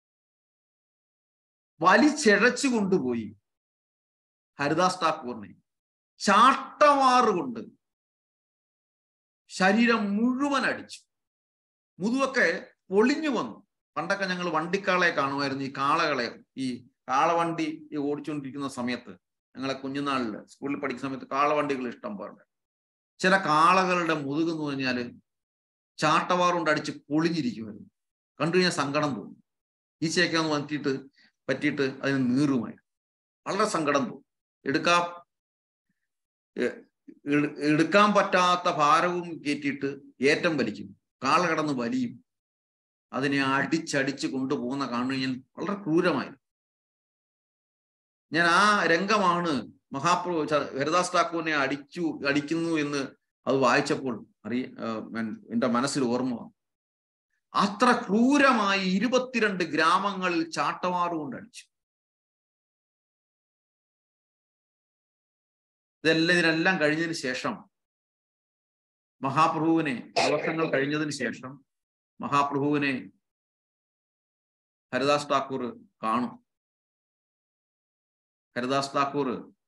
വലിച്ചെഴച്ചു കൊണ്ടുപോയി ഹരിദാസ് ഠാക്കൂറിനെ ചാട്ടവാറുകൊണ്ട് ശരീരം മുഴുവൻ അടിച്ചു മുതുവൊക്കെ പൊളിഞ്ഞു വന്നു പണ്ടൊക്കെ ഞങ്ങൾ വണ്ടിക്കാളെ കാണുമായിരുന്നു ഈ കാളകളെ ഈ കാളവണ്ടി ഈ ഓടിച്ചുകൊണ്ടിരിക്കുന്ന സമയത്ത് ഞങ്ങളെ കുഞ്ഞുനാളില് സ്കൂളിൽ പഠിക്കുന്ന സമയത്ത് കാളവണ്ടികൾ ഇഷ്ടം പോലെ ചില കാളകളുടെ മുതുക് എന്ന് പറഞ്ഞാല് ചാട്ടവാറുകൊണ്ട് അടിച്ച് പൊളിഞ്ഞിരിക്കുമായിരുന്നു കണ്ടു കഴിഞ്ഞാൽ സങ്കടം തോന്നും ഈച്ചയൊക്കെ ഒന്ന് പറ്റിയിട്ട് പറ്റിയിട്ട് അതിന് നീറുമായി വളരെ സങ്കടം തോന്നും എടുക്കാ എ- എട്- എടുക്കാൻ പറ്റാത്ത ഭാരവും കയറ്റിയിട്ട് ഏറ്റം വലിക്കും കാള കിടന്ന് വലിയും അതിനെ അടിച്ചടിച്ച് കൊണ്ടുപോകുന്ന കാണു കഴിഞ്ഞാൽ വളരെ ക്രൂരമായി ഞാൻ ആ രംഗമാണ് മഹാപ്രഭു ച- ഹരിദാസ് ഠാക്കൂറിനെ അടിച്ചു അടിക്കുന്നു എന്ന് അത് വായിച്ചപ്പോൾ അറിയ ആ, ഞാൻ- എന്റെ മനസ്സിൽ ഓർമ്മ വന്നു അത്ര ക്രൂരമായി ഇരുപത്തിരണ്ട് ഗ്രാമങ്ങളിൽ ചാട്ടവാറ് കൊണ്ട് അടിച്ചു ഇതെല്ലാം ഇതിനെല്ലാം കഴിഞ്ഞതിന് ശേഷം മഹാപ്രഭുവിനെ ദിവസങ്ങൾ കഴിഞ്ഞതിന് ശേഷം മഹാപ്രഭുവിനെ ഹരിദാസ് ഠാക്കൂർ കാണും ഹരിദാസ് ഠാക്കൂർ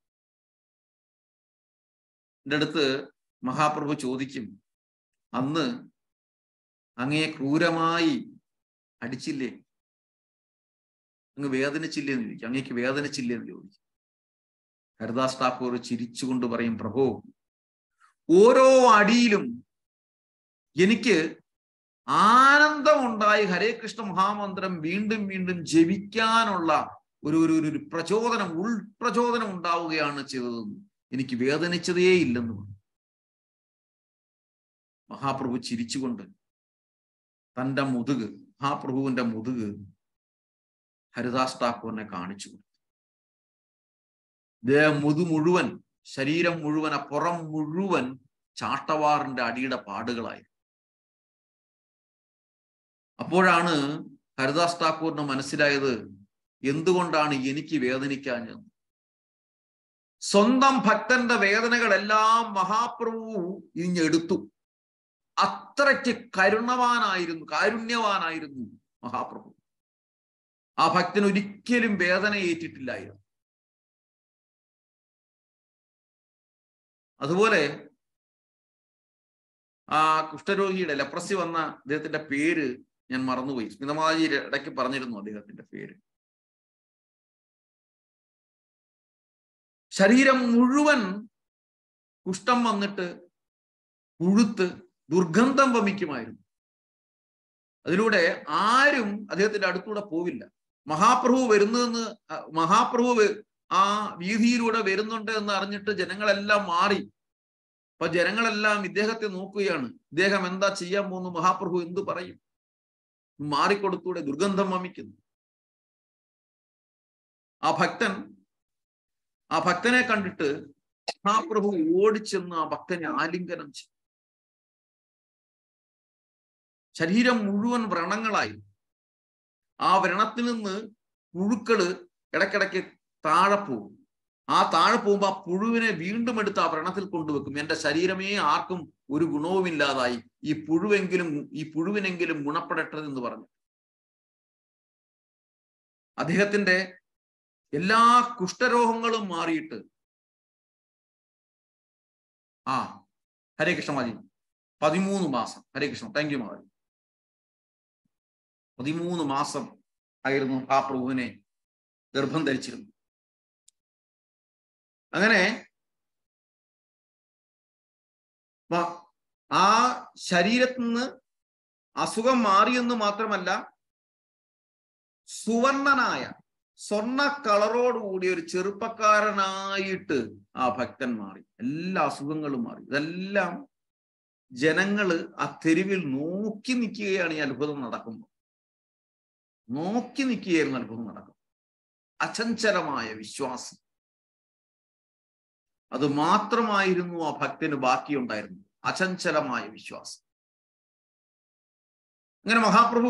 എൻ്റെ അടുത്ത് മഹാപ്രഭു ചോദിക്കും അന്ന് അങ്ങയെ ക്രൂരമായി അടിച്ചില്ലേ അങ്ങ് വേദനിച്ചില്ലേ എന്ന് ചോദിക്കും അങ്ങേക്ക് വേദനിച്ചില്ലേ എന്ന് ചോദിക്കും ഹരിദാസ് ഠാക്കൂർ ചിരിച്ചുകൊണ്ട് പറയും പ്രഭു ഓരോ അടിയിലും എനിക്ക് ആനന്ദമുണ്ടായി ഹരേ കൃഷ്ണ മഹാമന്ത്രം വീണ്ടും വീണ്ടും ജപിക്കാനുള്ള ഒരു ഒരു ഒരു- ഒരു പ്രചോദനം ഉൾപ്രചോദനം ഉണ്ടാവുകയാണ് ചെയ്തതെന്ന് എനിക്ക് വേദനിച്ചതേ ഇല്ലെന്ന് പറഞ്ഞു മഹാപ്രഭു ചിരിച്ചുകൊണ്ട് തന്റെ മുതുക് മഹാപ്രഭുവിന്റെ മുതുക് ഹരിദാസ് ഠാക്കൂറിനെ കാണിച്ചു കൊടുത്തു ഇദ്ദേഹം മുതു മുഴുവൻ ശരീരം മുഴുവൻ ആ പുറം മുഴുവൻ ചാട്ടവാറിന്റെ അടിയുടെ പാടുകളായി അപ്പോഴാണ് ഹരിദാസ് ഠാക്കൂറിന് മനസ്സിലായത് എന്തുകൊണ്ടാണ് എനിക്ക് വേദനിക്കാഞ്ഞത് സ്വന്തം ഭക്തന്റെ വേദനകളെല്ലാം മഹാപ്രഭു ഇഞ്ഞെടുത്തു അത്രയ്ക്ക് കരുണവാനായിരുന്നു കാരുണ്യവാനായിരുന്നു മഹാപ്രഭു ആ ഭക്തൻ ഒരിക്കലും വേദന ഏറ്റിട്ടില്ലായിരുന്നു അതുപോലെ ആ കുഷ്ഠരോഗിയുടെ ലെപ്രസി വന്ന അദ്ദേഹത്തിന്റെ പേര് ഞാൻ മറന്നുപോയി സ്മിതമാജി ഇടയ്ക്ക് പറഞ്ഞിരുന്നു അദ്ദേഹത്തിന്റെ പേര് ശരീരം മുഴുവൻ കുഷ്ഠം വന്നിട്ട് പുഴുത്ത് ദുർഗന്ധം വമിക്കുമായിരുന്നു അതിലൂടെ ആരും അദ്ദേഹത്തിന്റെ അടുത്തൂടെ പോവില്ല മഹാപ്രഭു വരുന്നതെന്ന് മഹാപ്രഭു ആ വീതിയിലൂടെ വരുന്നുണ്ട് എന്ന് അറിഞ്ഞിട്ട് ജനങ്ങളെല്ലാം മാറി അപ്പൊ ജനങ്ങളെല്ലാം ഇദ്ദേഹത്തെ നോക്കുകയാണ് ഇദ്ദേഹം എന്താ ചെയ്യാൻ പോകുന്നു മഹാപ്രഭു എന്തു പറയും മാറിക്കൊടുത്തൂടെ ദുർഗന്ധം വമിക്കുന്നു ആ ഭക്തൻ ആ ഭക്തനെ കണ്ടിട്ട് മഹാപ്രഭു ഓടിച്ചെന്ന് ആ ഭക്തനെ ആലിംഗനം ചെയ്തു ശരീരം മുഴുവൻ വ്രണങ്ങളായി ആ വ്രണത്തിൽ നിന്ന് പുഴുക്കള് ഇടയ്ക്കിടയ്ക്ക് താഴെ പോകും ആ താഴെ പോകുമ്പോൾ ആ പുഴുവിനെ വീണ്ടും എടുത്ത് ആ വ്രണത്തിൽ കൊണ്ടുവെക്കും എന്റെ ശരീരമേ ആർക്കും ഒരു ഗുണവുമില്ലാതായി ഈ പുഴുവെങ്കിലും ഈ പുഴുവിനെങ്കിലും ഗുണപ്പെടട്ടെ എന്ന് പറഞ്ഞു അദ്ദേഹത്തിന്റെ എല്ലാ കുഷ്ഠരോഗങ്ങളും മാറിയിട്ട് ആ ഹരേ കൃഷ്ണ മാജി പതിമൂന്ന് മാസം ഹരേ കൃഷ്ണ താങ്ക് യു മാജി പതിമൂന്ന് മാസം ആയിരുന്നു ആ പ്രഭുവിനെ ഗർഭം ധരിച്ചിരുന്നു അങ്ങനെ ആ ശരീരത്തിൽ നിന്ന് അസുഖം മാറിയെന്ന് മാത്രമല്ല സുവർണനായ സ്വർണ്ണ കളറോടുകൂടി ഒരു ചെറുപ്പക്കാരനായിട്ട് ആ ഭക്തൻ മാറി എല്ലാ അസുഖങ്ങളും മാറി ഇതെല്ലാം ജനങ്ങള് ആ തെരുവിൽ നോക്കി നിൽക്കുകയാണ് ഈ അത്ഭുതം നടക്കുമ്പോൾ നോക്കി നിൽക്കുകയായിരുന്നു അത്ഭുതം നടക്കും അചഞ്ചലമായ വിശ്വാസം അത് മാത്രമായിരുന്നു ആ ഭക്തന് ബാക്കിയുണ്ടായിരുന്നു അചഞ്ചലമായ വിശ്വാസം അങ്ങനെ മഹാപ്രഭു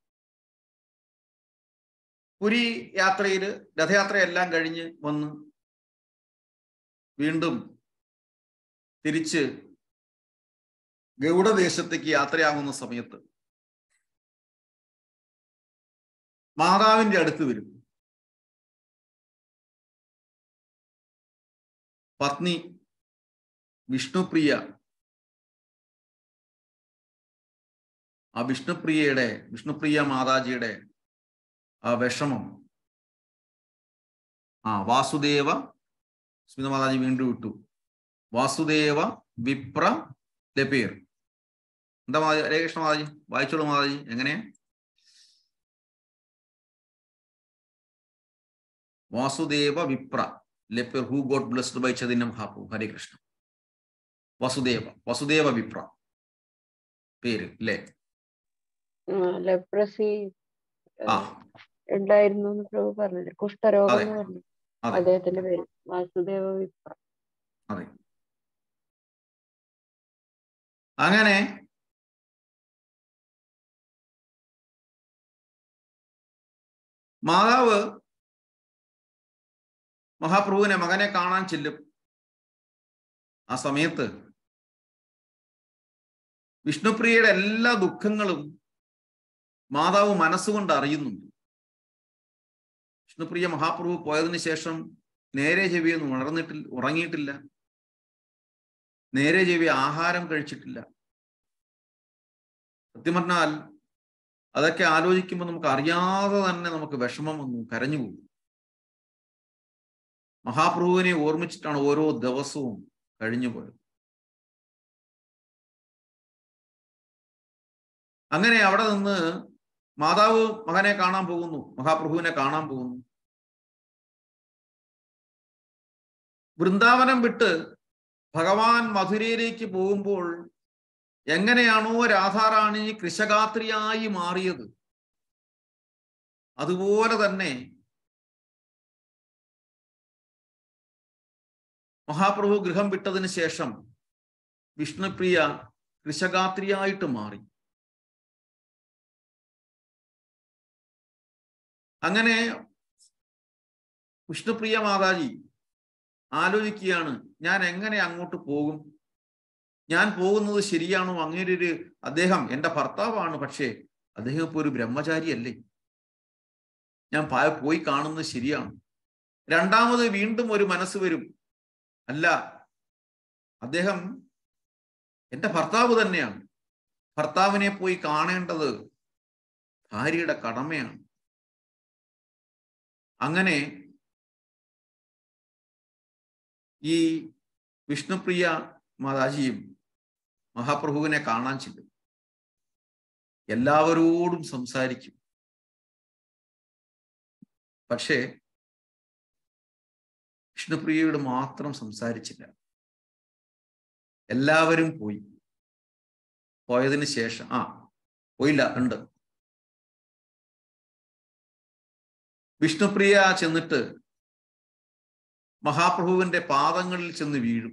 പുരി യാത്രയില് രഥയാത്രയെല്ലാം കഴിഞ്ഞ് വന്ന് വീണ്ടും തിരിച്ച് ഗൗഡദേശത്തേക്ക് യാത്രയാകുന്ന സമയത്ത് മാതാവിന്റെ അടുത്ത് വരും പത്നി വിഷ്ണുപ്രിയ ആ വിഷ്ണുപ്രിയയുടെ വിഷ്ണുപ്രിയ മാതാജിയുടെ ആ വിഷമം ആ വാസുദേവ സ്മിത മാതാജി വീണ്ടും വിട്ടു വാസുദേവ വിപ്ര ലപേർ എന്താ മാതാജി ഹരേ കൃഷ്ണ മാതാജി വായിച്ചോളൂ മാതാജി എങ്ങനെയാ Vasudeva Vipra leper who got blessed by Chaitanya Mahaprabhu Hare Krishna Vasudeva Vasudeva Vipra പേര് അല്ലേ ലെപ്രസി ആ ഉണ്ടായിരുന്നു എന്ന് പ്രഭു പറഞ്ഞില്ലേ കുഷ്ഠരോഗം അതെ. എന്ന് പറഞ്ഞു അതെ അദ്ദേഹത്തിന്റെ പേര് വാസുദേവ വിപ്ര അതെ അങ്ങനെ മാതാവ് മഹാപ്രഭുവിനെ മകനെ കാണാൻ ചെല്ലും ആ സമയത്ത് വിഷ്ണുപ്രിയയുടെ എല്ലാ ദുഃഖങ്ങളും മാതാവ് മനസ്സുകൊണ്ട് അറിയുന്നുണ്ട് വിഷ്ണുപ്രിയ മഹാപ്രഭു പോയതിനു ശേഷം നേരെ ചെവിയൊന്നും ഉണർന്നിട്ടില്ല ഉറങ്ങിയിട്ടില്ല നേരെ ചെവി ആഹാരം കഴിച്ചിട്ടില്ല സത്യം പറഞ്ഞാൽ അതൊക്കെ ആലോചിക്കുമ്പോൾ നമുക്ക് അറിയാതെ തന്നെ നമുക്ക് വിഷമം വന്നു കരഞ്ഞു പോകും മഹാപ്രഭുവിനെ ഓർമ്മിച്ചിട്ടാണ് ഓരോ ദിവസവും കഴിഞ്ഞു പോയത് അങ്ങനെ അവിടെ നിന്ന് മാതാവ് മകനെ കാണാൻ പോകുന്നു മഹാപ്രഭുവിനെ കാണാൻ പോകുന്നു വൃന്ദാവനം വിട്ട് ഭഗവാൻ മധുരയിലേക്ക് പോകുമ്പോൾ എങ്ങനെയാണോ രാധാറാണി കൃഷകാത്രിയായി മാറിയത് അതുപോലെ തന്നെ മഹാപ്രഭു ഗൃഹം വിട്ടതിന് ശേഷം വിഷ്ണുപ്രിയ കൃശഗാത്രിയായിട്ട് മാറി അങ്ങനെ വിഷ്ണുപ്രിയ മാതാജി ആലോചിക്കുകയാണ് ഞാൻ എങ്ങനെ അങ്ങോട്ട് പോകും ഞാൻ പോകുന്നത് ശരിയാണോ അങ്ങനെ ഒരു അദ്ദേഹം എൻ്റെ ഭർത്താവാണ് പക്ഷേ അദ്ദേഹം ഇപ്പൊ ഒരു ബ്രഹ്മചാരിയല്ലേ ഞാൻ പ- പോയി കാണുന്നത് ശരിയാണ് രണ്ടാമത് വീണ്ടും ഒരു മനസ്സ് വരും അല്ല അദ്ദേഹം എൻ്റെ ഭർത്താവ് തന്നെയാണ് ഭർത്താവിനെ പോയി കാണേണ്ടത് ഭാര്യയുടെ കടമയാണ് അങ്ങനെ ഈ വിഷ്ണുപ്രിയ മാതാജിയും മഹാപ്രഭുവിനെ കാണാൻ ചെല്ലും എല്ലാവരോടും സംസാരിക്കും പക്ഷേ വിഷ്ണുപ്രിയയോട് മാത്രം സംസാരിച്ചില്ല എല്ലാവരും പോയി പോയതിന് ശേഷം ആ പോയില്ല ഉണ്ട് വിഷ്ണുപ്രിയ ചെന്നിട്ട് മഹാപ്രഭുവിന്റെ പാദങ്ങളിൽ ചെന്ന് വീഴും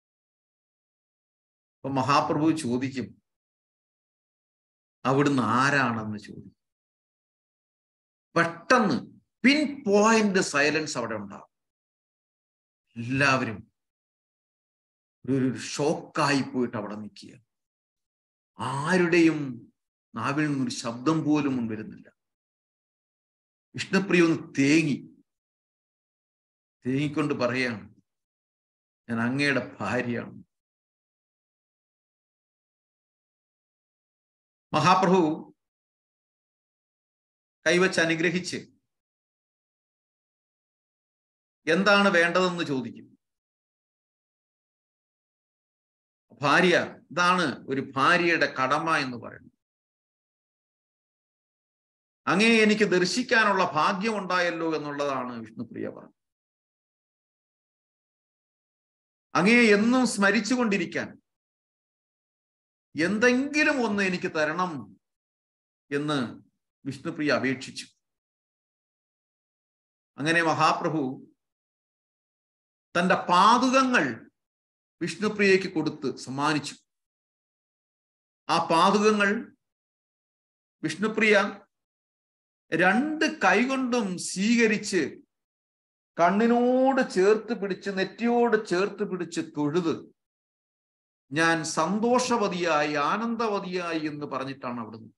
അപ്പൊ മഹാപ്രഭു ചോദിക്കും അവിടുന്ന് ആരാണെന്ന് ചോദിക്കും പെട്ടെന്ന് പിൻ പോയിന്റ് സൈലൻസ് അവിടെ ഉണ്ടാകും എല്ലാവരും ഒരു ഷോക്കായി പോയിട്ട് അവിടെ നിൽക്കുക ആരുടെയും നാവിൽ നിന്നൊരു ശബ്ദം പോലും വരുന്നില്ല വിഷ്ണുപ്രിയ ഒന്ന് തേങ്ങി തേങ്ങിക്കൊണ്ട് പറയാണ് ഞാൻ അങ്ങയുടെ ഭാര്യയാണ് മഹാപ്രഭു കൈവച്ച് അനുഗ്രഹിച്ച് എന്താണ് വേണ്ടതെന്ന് ചോദിക്കും ഭാര്യ ഇതാണ് ഒരു ഭാര്യയുടെ കടമ എന്ന് പറയുന്നത് അങ്ങേ എനിക്ക് ദർശിക്കാനുള്ള ഭാഗ്യം ഉണ്ടായല്ലോ എന്നുള്ളതാണ് വിഷ്ണുപ്രിയ പറഞ്ഞത് അങ്ങേ എന്നും സ്മരിച്ചുകൊണ്ടിരിക്കാൻ എന്തെങ്കിലും ഒന്ന് എനിക്ക് തരണം എന്ന് വിഷ്ണുപ്രിയ അപേക്ഷിച്ചു അങ്ങനെ മഹാപ്രഭു തന്റെ പാതുകങ്ങൾ വിഷ്ണുപ്രിയയ്ക്ക് കൊടുത്ത് സമ്മാനിച്ചു ആ പാതുകങ്ങൾ വിഷ്ണുപ്രിയ രണ്ട് കൈകൊണ്ടും സ്വീകരിച്ച് കണ്ണിനോട് ചേർത്ത് പിടിച്ച് നെറ്റിയോട് ചേർത്ത് പിടിച്ച് തൊഴുത് ഞാൻ സന്തോഷവതിയായി ആനന്ദവതിയായി എന്ന് പറഞ്ഞിട്ടാണ് അവിടുന്ന്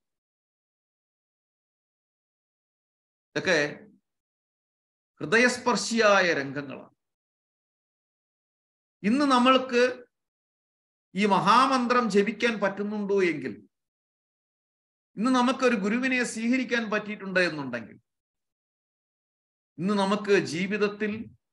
ഇതൊക്കെ ഹൃദയസ്പർശിയായ രംഗങ്ങളാണ് ഇന്ന് നമ്മൾക്ക് ഈ മഹാമന്ത്രം ജപിക്കാൻ പറ്റുന്നുണ്ടോ എങ്കിൽ ഇന്ന് നമുക്കൊരു ഗുരുവിനെ സ്വീകരിക്കാൻ പറ്റിയിട്ടുണ്ട് എന്നുണ്ടെങ്കിൽ ഇന്ന് നമുക്ക് ജീവിതത്തിൽ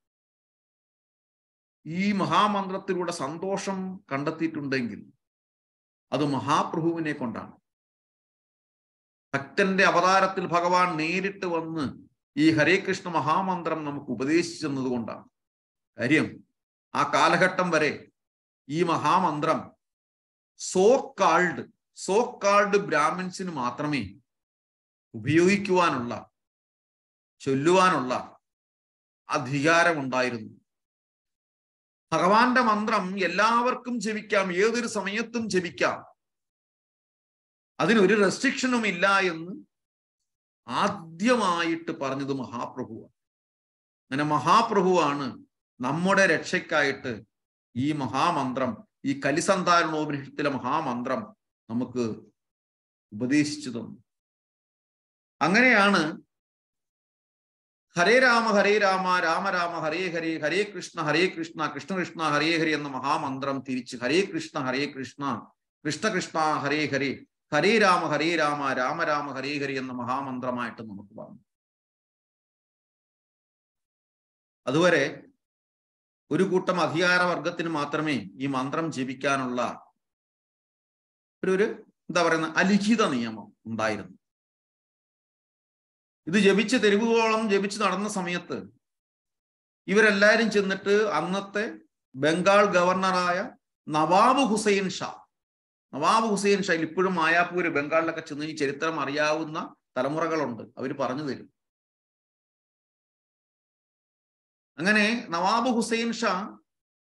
ഈ മഹാമന്ത്രത്തിലൂടെ സന്തോഷം കണ്ടെത്തിയിട്ടുണ്ടെങ്കിൽ അത് മഹാപ്രഭുവിനെ കൊണ്ടാണ് ഭക്തന്റെ അവതാരത്തിൽ ഭഗവാൻ നേരിട്ട് വന്ന് ഈ ഹരേ കൃഷ്ണ മഹാമന്ത്രം നമുക്ക് ഉപദേശിച്ചെന്നത് കൊണ്ടാണ് കാര്യം ആ കാലഘട്ടം വരെ ഈ മഹാമന്ത്രം സോ കാൾഡ് സോ കാൾഡ് ബ്രാഹ്മിൻസിന് മാത്രമേ ഉപയോഗിക്കുവാനുള്ള ചൊല്ലുവാനുള്ള അധികാരമുണ്ടായിരുന്നു ഭഗവാന്റെ മന്ത്രം എല്ലാവർക്കും ജപിക്കാം ഏതൊരു സമയത്തും ജപിക്കാം അതിനൊരു റെസ്ട്രിക്ഷനും ഇല്ല എന്ന് ആദ്യമായിട്ട് പറഞ്ഞത് മഹാപ്രഭുവാണ് അങ്ങനെ മഹാപ്രഭുവാണ് നമ്മുടെ രക്ഷയ്ക്കായിട്ട് ഈ മഹാമന്ത്രം ഈ കലിസന്ധാരണോപനിഷത്തിലെ മഹാമന്ത്രം നമുക്ക് ഉപദേശിച്ചു തന്നു അങ്ങനെയാണ് ഹരേ രാമ ഹരേ രാമ രാമ രാമ ഹരേ ഹരേ ഹരേ കൃഷ്ണ ഹരേ കൃഷ്ണ കൃഷ്ണ കൃഷ്ണ ഹരേ ഹരി എന്ന മഹാമന്ത്രം തിരിച്ച് ഹരേ കൃഷ്ണ ഹരേ കൃഷ്ണ കൃഷ്ണ കൃഷ്ണ ഹരേ ഹരേ ഹരേ രാമ ഹരേ രാമ രാമ രാമ ഹരേ ഹരി എന്ന മഹാമന്ത്രമായിട്ട് നമുക്ക് പറഞ്ഞു അതുവരെ ഒരു കൂട്ടം അധികാരവർഗത്തിന് മാത്രമേ ഈ മന്ത്രം ജപിക്കാനുള്ള ഒരു ഒരു എന്താ പറയുന്ന അലിഖിത നിയമം ഉണ്ടായിരുന്നു ഇത് ജപിച്ച് തെരുവുകോളം ജപിച്ച് നടന്ന സമയത്ത് ഇവരെല്ലാരും ചെന്നിട്ട് അന്നത്തെ ബംഗാൾ ഗവർണറായ നവാബ് ഹുസൈൻ ഷാ നവാബ് ഹുസൈൻ ഷാ ഇപ്പോഴും മായാപ്പൂര് ബംഗാളിലൊക്കെ ചെന്ന് ഈ ചരിത്രം അറിയാവുന്ന തലമുറകളുണ്ട് അവർ പറഞ്ഞു തരും അങ്ങനെ നവാബ് ഹുസൈൻ ഷാ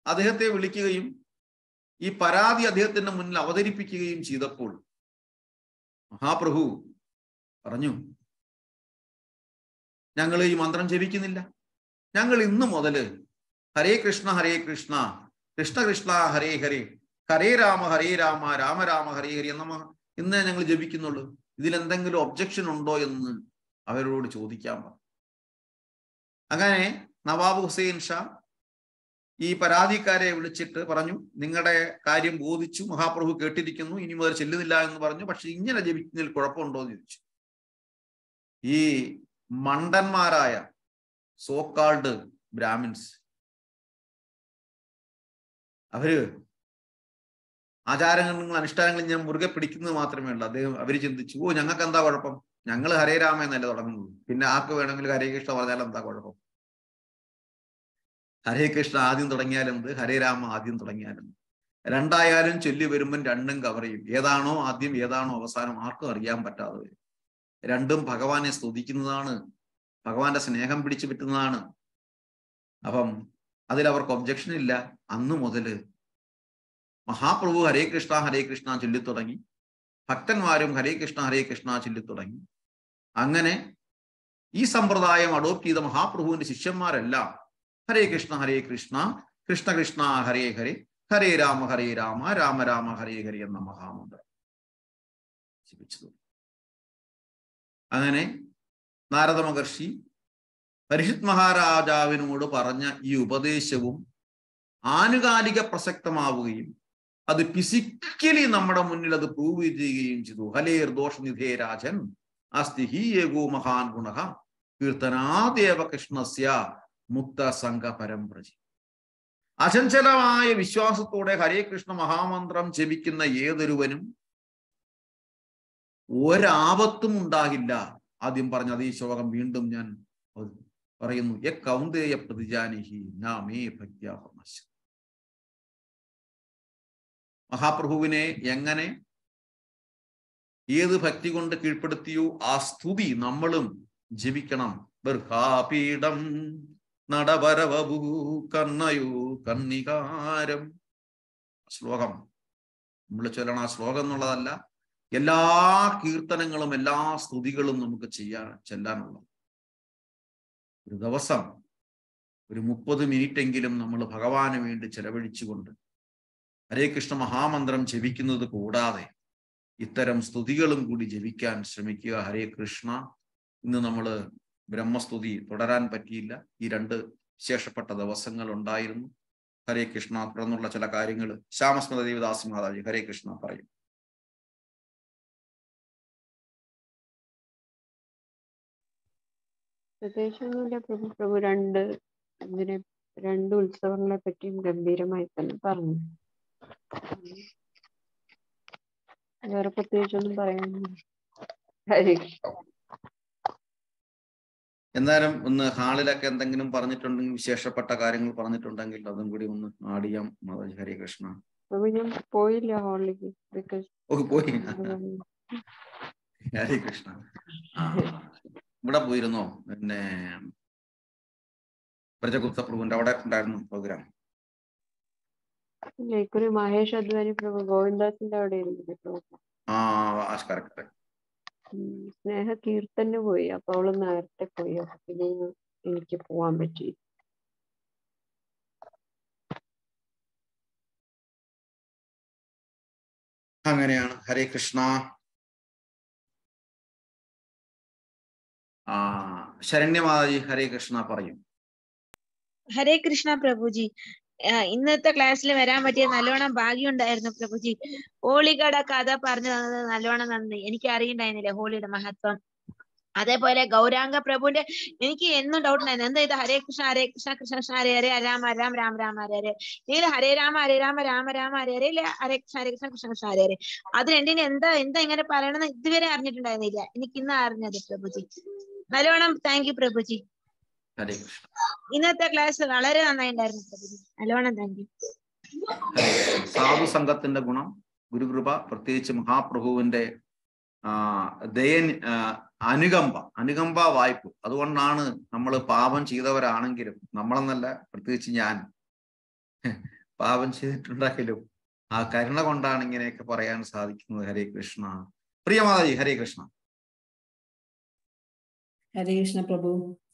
അദ്ദേഹത്തെ വിളിക്കുകയും ഈ പരാതി അദ്ദേഹത്തിന്റെ മുന്നിൽ അവതരിപ്പിക്കുകയും ചെയ്തപ്പോൾ മഹാപ്രഭു പറഞ്ഞു ഞങ്ങൾ ഈ മന്ത്രം ജപിക്കുന്നില്ല ഞങ്ങൾ ഇന്നു മുതല് ഹരേ കൃഷ്ണ ഹരേ കൃഷ്ണ കൃഷ്ണ കൃഷ്ണ ഹരേ ഹരേ ഹരേ രാമ ഹരേ രാമ രാമ രാമ ഹരേ ഹരി എന്ന ഇന്നേ ഞങ്ങൾ ജപിക്കുന്നുള്ളൂ ഇതിൽ എന്തെങ്കിലും ഒബ്ജക്ഷൻ ഉണ്ടോ എന്ന് അവരോട് ചോദിക്കാൻ പറഞ്ഞു അങ്ങനെ നവാബ് ഹുസൈൻ ഷാ ഈ പരാതിക്കാരെ വിളിച്ചിട്ട് പറഞ്ഞു നിങ്ങളുടെ കാര്യം ബോധിച്ചു മഹാപ്രഭു കേട്ടിരിക്കുന്നു ഇനി മുതൽ ചെല്ലുന്നില്ല എന്ന് പറഞ്ഞു പക്ഷെ ഇങ്ങനെ ജപിക്കുന്നതിൽ കുഴപ്പമുണ്ടോ എന്ന് ചോദിച്ചു ഈ മണ്ടന്മാരായ സോക്കാൾഡ് ബ്രാഹ്മിൻസ് അവര് ആചാരങ്ങളും അനുഷ്ഠാനങ്ങളും ഞാൻ മുറുകെ പിടിക്കുന്നത് മാത്രമേ ഉള്ളൂ അദ്ദേഹം അവര് ചിന്തിച്ചു ഓ ഞങ്ങൾക്ക് എന്താ കുഴപ്പം ഞങ്ങൾ ഹരേ രാമ എന്നല്ലേ തുടങ്ങുന്നത് പിന്നെ ആർക്ക് വേണമെങ്കിലും ഹരേ കൃഷ്ണ പറഞ്ഞാൽ എന്താ കുഴപ്പം ഹരേ കൃഷ്ണ ആദ്യം തുടങ്ങിയാലെന്ത് ഹരേ രാമ ആദ്യം തുടങ്ങിയാലെന്ത് രണ്ടായാലും ചൊല്ലി വരുമ്പം രണ്ടും കവർ ചെയ്യും ഏതാണോ ആദ്യം ഏതാണോ അവസാനം ആർക്കും അറിയാൻ പറ്റാതെ വരും രണ്ടും ഭഗവാനെ സ്തുതിക്കുന്നതാണ് ഭഗവാന്റെ സ്നേഹം പിടിച്ചു പറ്റുന്നതാണ് അപ്പം അതിൽ അവർക്ക് ഒബ്ജക്ഷൻ ഇല്ല അന്നു മുതല് മഹാപ്രഭു ഹരേ കൃഷ്ണ ഹരേ കൃഷ്ണ ചൊല്ലിത്തുടങ്ങി ഭക്തന്മാരും ഹരേ കൃഷ്ണ ഹരേ കൃഷ്ണ ചൊല്ലിത്തുടങ്ങി അങ്ങനെ ഈ സമ്പ്രദായം അഡോപ്റ്റ് ചെയ്ത മഹാപ്രഭുവിന്റെ ശിഷ്യന്മാരെല്ലാം ഹരേ കൃഷ്ണ ഹരേ കൃഷ്ണ കൃഷ്ണ കൃഷ്ണ ഹരേ ഹരേ ഹരേ രാമ ഹരേ രാമ രാമ രാമ ഹരേ ഹരേ എന്ന മഹാമന്ത്രം ജപിച്ചു അങ്ങനെ നാരദ മഹർഷി പരിഷിത് മഹാരാജാവിനോട് പറഞ്ഞ ഈ ഉപദേശവും ആനുകാലിക പ്രസക്തമാവുകയും അത് ഫിസിക്കലി നമ്മുടെ മുന്നിൽ അത് പ്രൂവ് ചെയ്യുകയും ചെയ്തു ഹലേർ ദോഷനിധേ രാജൻ അസ്തി ഹി ഏകോ മഹാൻ ഗുണ കീർത്തനാദേവ കൃഷ്ണസ്യ മുക്ത സംഘ പരംപ്രജി അചഞ്ചലമായ വിശ്വാസത്തോടെ ഹരേ കൃഷ്ണ മഹാമന്ത്രം ജപിക്കുന്ന ഏതൊരുവനും ഒരാപത്തും ഉണ്ടാകില്ല ആദ്യം പറഞ്ഞ അതേ ശ്ലോകം വീണ്ടും ഞാൻ പറയുന്നു യ കൗന്ദേയ പ്രതിജാനിഹി നാമേ ഭക്യാപമശ മഹാപ്രഭുവിനെ എങ്ങനെ ഏത് ഭക്തി കൊണ്ട് കീഴ്പ്പെടുത്തിയോ ആ സ്തുതി നമ്മളും ജപിക്കണം ബർഹാപീഠം നടവരവഭൂ കർണയോ കർണികാരം ശ്ലോകം നമ്മൾ ചൊല്ലണം ആ ശ്ലോകം എന്നുള്ളതല്ല എല്ലാ കീർത്തനങ്ങളും എല്ലാ സ്തുതികളും നമുക്ക് ചെയ്യാൻ ചെല്ലാനുള്ളത് ഒരു ദിവസം ഒരു മുപ്പത് മിനിറ്റ് എങ്കിലും നമ്മൾ ഭഗവാന് വേണ്ടി ചെലവഴിച്ചുകൊണ്ട് ഹരേ കൃഷ്ണ മഹാമന്ത്രം ജപിക്കുന്നത് കൂടാതെ ഇത്തരം സ്തുതികളും കൂടി ജപിക്കാൻ ശ്രമിക്കുക ഹരേ കൃഷ്ണ ഇന്ന് നമ്മൾ ബ്രഹ്മസ്തുതി തുടരാൻ പറ്റിയില്ല ഈ രണ്ട് വിശേഷപ്പെട്ട ദിവസങ്ങൾ ഉണ്ടായിരുന്നു ഹരേ കൃഷ്ണ തുടർന്നുള്ള ചില കാര്യങ്ങൾ ശ്യാമസ്മൃത ദേവദാസ് മാതാജി ഹരേ കൃഷ്ണ പറയും പ്രത്യേകിച്ചൊന്നുമില്ല പ്രഭു പ്രഭു രണ്ട് ഇതിനെ രണ്ട് ഉത്സവങ്ങളെ പറ്റിയും ഗംഭീരമായി തന്നെ പറഞ്ഞു വേറെ പ്രത്യേകിച്ചൊന്നും പറയാനില്ല ഹരേ കൃഷ്ണ എന്നാലും ഒന്ന് ഹാളിലൊക്കെ എന്തെങ്കിലും പറഞ്ഞിട്ടുണ്ടെങ്കിൽ വിശേഷപ്പെട്ട കാര്യങ്ങൾ പറഞ്ഞിട്ടുണ്ടെങ്കിൽ അതും കൂടി ഒന്ന് ആടിയാം മാതാജി ഹരേ കൃഷ്ണ പ്രഭു ഞാൻ പോയില്ല ഹോളിലേക്ക് ബിക്കോസ് ഓ പോയി ഹരേ കൃഷ്ണ ആ ഇവിടെ പോയിരുന്നോ പിന്നെ ബ്രജഗുപ്ത പ്രഭുവിന്റെ അവിടെ ഉണ്ടായിരുന്നു പ്രോഗ്രാം ഇല്ല ഇക്കുറി മഹേഷ് അദ്വാനി പ്രഭു ഗോവിന്ദാസിന്റെ അവിടെ ഇരുന്നില്ലേ പ്രഭു ആ കറക്റ്റ് ഉം. സ്നേഹ കീർത്തന് പോയി അപ്പൊ അവള് നേരത്തെ പോയി അപ്പൊ പിന്നെ ഇന്ന് എനിക്ക് പോവാൻ പറ്റി അങ്ങനെയാണ് ഹരേ കൃഷ്ണ ആ ശരണ്യമാതാജി ഹരേ കൃഷ്ണ പറയും ഹരേ കൃഷ്ണ പ്രഭുജി ആ, ഇന്നത്തെ ക്ലാസ്സിൽ വരാൻ പറ്റിയ നല്ലോണം ഭാഗ്യമുണ്ടായിരുന്നു പ്രഭുജി ഹോളിയുടെ കഥ പറഞ്ഞു തന്നത് നല്ലോണം നന്ദി എനിക്ക് അറിയണ്ടായിരുന്നില്ല ഹോളിയുടെ മഹത്വം അതേപോലെ ഗൗരാംഗ പ്രഭുവിന്റെ എനിക്ക് എന്നും ഡൗട്ട് ഉണ്ടായിരുന്നു എന്താ ഇത് ഹരേ കൃഷ്ണ ഹരേ കൃഷ്ണ കൃഷ്ണ കൃഷ്ണ ഹരേ ഹരേ രാമ രാം രാം രാമ ഹരേ ഹരേ ഇതിൽ ഹരേ രാമ ഹരേ രാമ രാമ രാമ ഹരേ ഹരേ ഇല്ല ഹരേ കൃഷ്ണ ഹരേ കൃഷ്ണ കൃഷ്ണ കൃഷ്ണ ഹരേ ഹരേ അത് രണ്ടിനും എന്താ എന്താ ഇങ്ങനെ പറയണമെന്ന് ഇതുവരെ അറിഞ്ഞിട്ടുണ്ടായിരുന്നില്ല എനിക്ക് ഇന്ന് അറിഞ്ഞത് പ്രഭുജി നല്ലോണം താങ്ക് യു പ്രഭുജി ഹരേ കൃഷ്ണ ഇന്നത്തെ ക്ലാസ് വളരെ നന്നായിട്ടുണ്ടായിരുന്നു പ്രഭുജി നല്ലോണം താങ്ക് യു ഹരേ കൃഷ്ണ സാധു സംഘത്തിന്റെ ഗുണം ഗുരുകൃപ പ്രത്യേകിച്ച് മഹാപ്രഭുവിന്റെ ആ ദയൻ ആ, അനുകമ്പ അനുകമ്പ വായ്പ അതുകൊണ്ടാണ് നമ്മൾ പാപം ചെയ്തവരാണെങ്കിലും നമ്മളെന്നല്ല പ്രത്യേകിച്ച് ഞാൻ പാപം ചെയ്തിട്ടുണ്ടെങ്കിലും ആ കരുണ കൊണ്ടാണ് ഇങ്ങനെയൊക്കെ പറയാൻ സാധിക്കുന്നത് ഹരേ കൃഷ്ണ പ്രിയമാതാജി ഹരേ കൃഷ്ണ ഹരേ കൃഷ്ണ പ്രഭു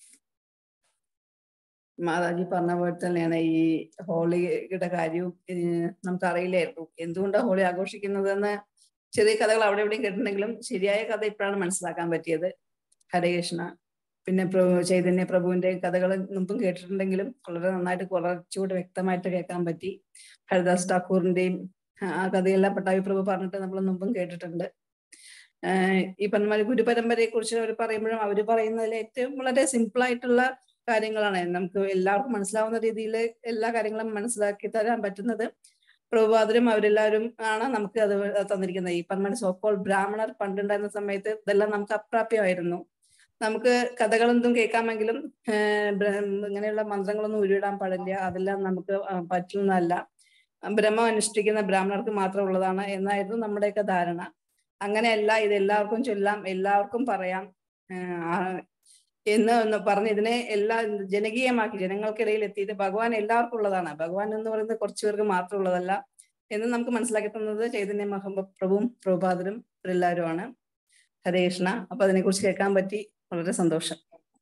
മാതാജി പറഞ്ഞ പോലെ തന്നെയാണ് ഈ ഹോളിയുടെ കാര്യവും ഏഹ് നമുക്കറിയില്ലായിരുന്നു എന്തുകൊണ്ടാണ് ഹോളി ആഘോഷിക്കുന്നതെന്ന് ചെറിയ കഥകൾ അവിടെ എവിടെയും കേട്ടിട്ടുണ്ടെങ്കിലും ശരിയായ കഥ ഇപ്പോഴാണ് മനസ്സിലാക്കാൻ പറ്റിയത് ഹരേ കൃഷ്ണ പിന്നെ പ്രഭു ചൈതന്യ പ്രഭുവിന്റെ കഥകൾ മുമ്പും കേട്ടിട്ടുണ്ടെങ്കിലും വളരെ നന്നായിട്ട് കുറച്ചുകൂടെ വ്യക്തമായിട്ട് കേൾക്കാൻ പറ്റി ഹരിദാസ് ഠാക്കൂറിന്റെയും ആ കഥയെല്ലാം പട്ടാഭി പ്രഭു പറഞ്ഞിട്ട് നമ്മൾ മുമ്പും കേട്ടിട്ടുണ്ട് ആഹ് ഈ പറഞ്ഞ ഗുരുപരമ്പരയെ കുറിച്ച് അവർ പറയുമ്പോഴും അവർ പറയുന്നതിൽ ഏറ്റവും വളരെ സിമ്പിൾ ആയിട്ടുള്ള കാര്യങ്ങളാണ് നമുക്ക് എല്ലാവർക്കും മനസ്സിലാവുന്ന രീതിയിൽ എല്ലാ കാര്യങ്ങളും മനസ്സിലാക്കി തരാൻ പറ്റുന്നത് പ്രഭുപാദരും അവരെല്ലാവരും ആണ് നമുക്ക് അത് തന്നിരിക്കുന്നത് ഈ പറഞ്ഞ സോക്കോൾ ബ്രാഹ്മണർ പണ്ടുണ്ടായിരുന്ന സമയത്ത് ഇതെല്ലാം നമുക്ക് അപ്രാപ്യമായിരുന്നു നമുക്ക് കഥകളൊന്നും കേൾക്കാമെങ്കിലും ആഹ് ബ്ര- ഇങ്ങനെയുള്ള മന്ത്രങ്ങളൊന്നും ഉരുവിടാൻ പാടില്ല അതെല്ലാം നമുക്ക് ആ, പറ്റുന്നതല്ല ബ്രഹ്മം അനുഷ്ഠിക്കുന്ന ബ്രാഹ്മണർക്ക് മാത്രം ഉള്ളതാണ് എന്നായിരുന്നു നമ്മുടെയൊക്കെ ധാരണ അങ്ങനെയല്ല ഇത് എല്ലാവർക്കും ചൊല്ലാം എല്ലാവർക്കും പറയാം ആഹ് ആ എന്ന് ഒന്ന് പറഞ്ഞ് ഇതിനെ എല്ലാ ജനകീയമാക്കി ജനങ്ങൾക്കിടയിൽ എത്തിയിട്ട് ഭഗവാൻ എല്ലാവർക്കും ഉള്ളതാണ് ഭഗവാൻ എന്ന് പറയുന്നത് കുറച്ചു പേർക്ക് മാത്രം ഉള്ളതല്ല എന്ന് നമുക്ക് മനസ്സിലാക്കി തന്നത് ചൈതന്യ മഹ പ്രഭുവും പ്രഭുപാദരും ഇവരെല്ലാവരുമാണ് ഹരേ കൃഷ്ണ അപ്പൊ അതിനെക്കുറിച്ച് കേൾക്കാൻ പറ്റി വളരെ സന്തോഷം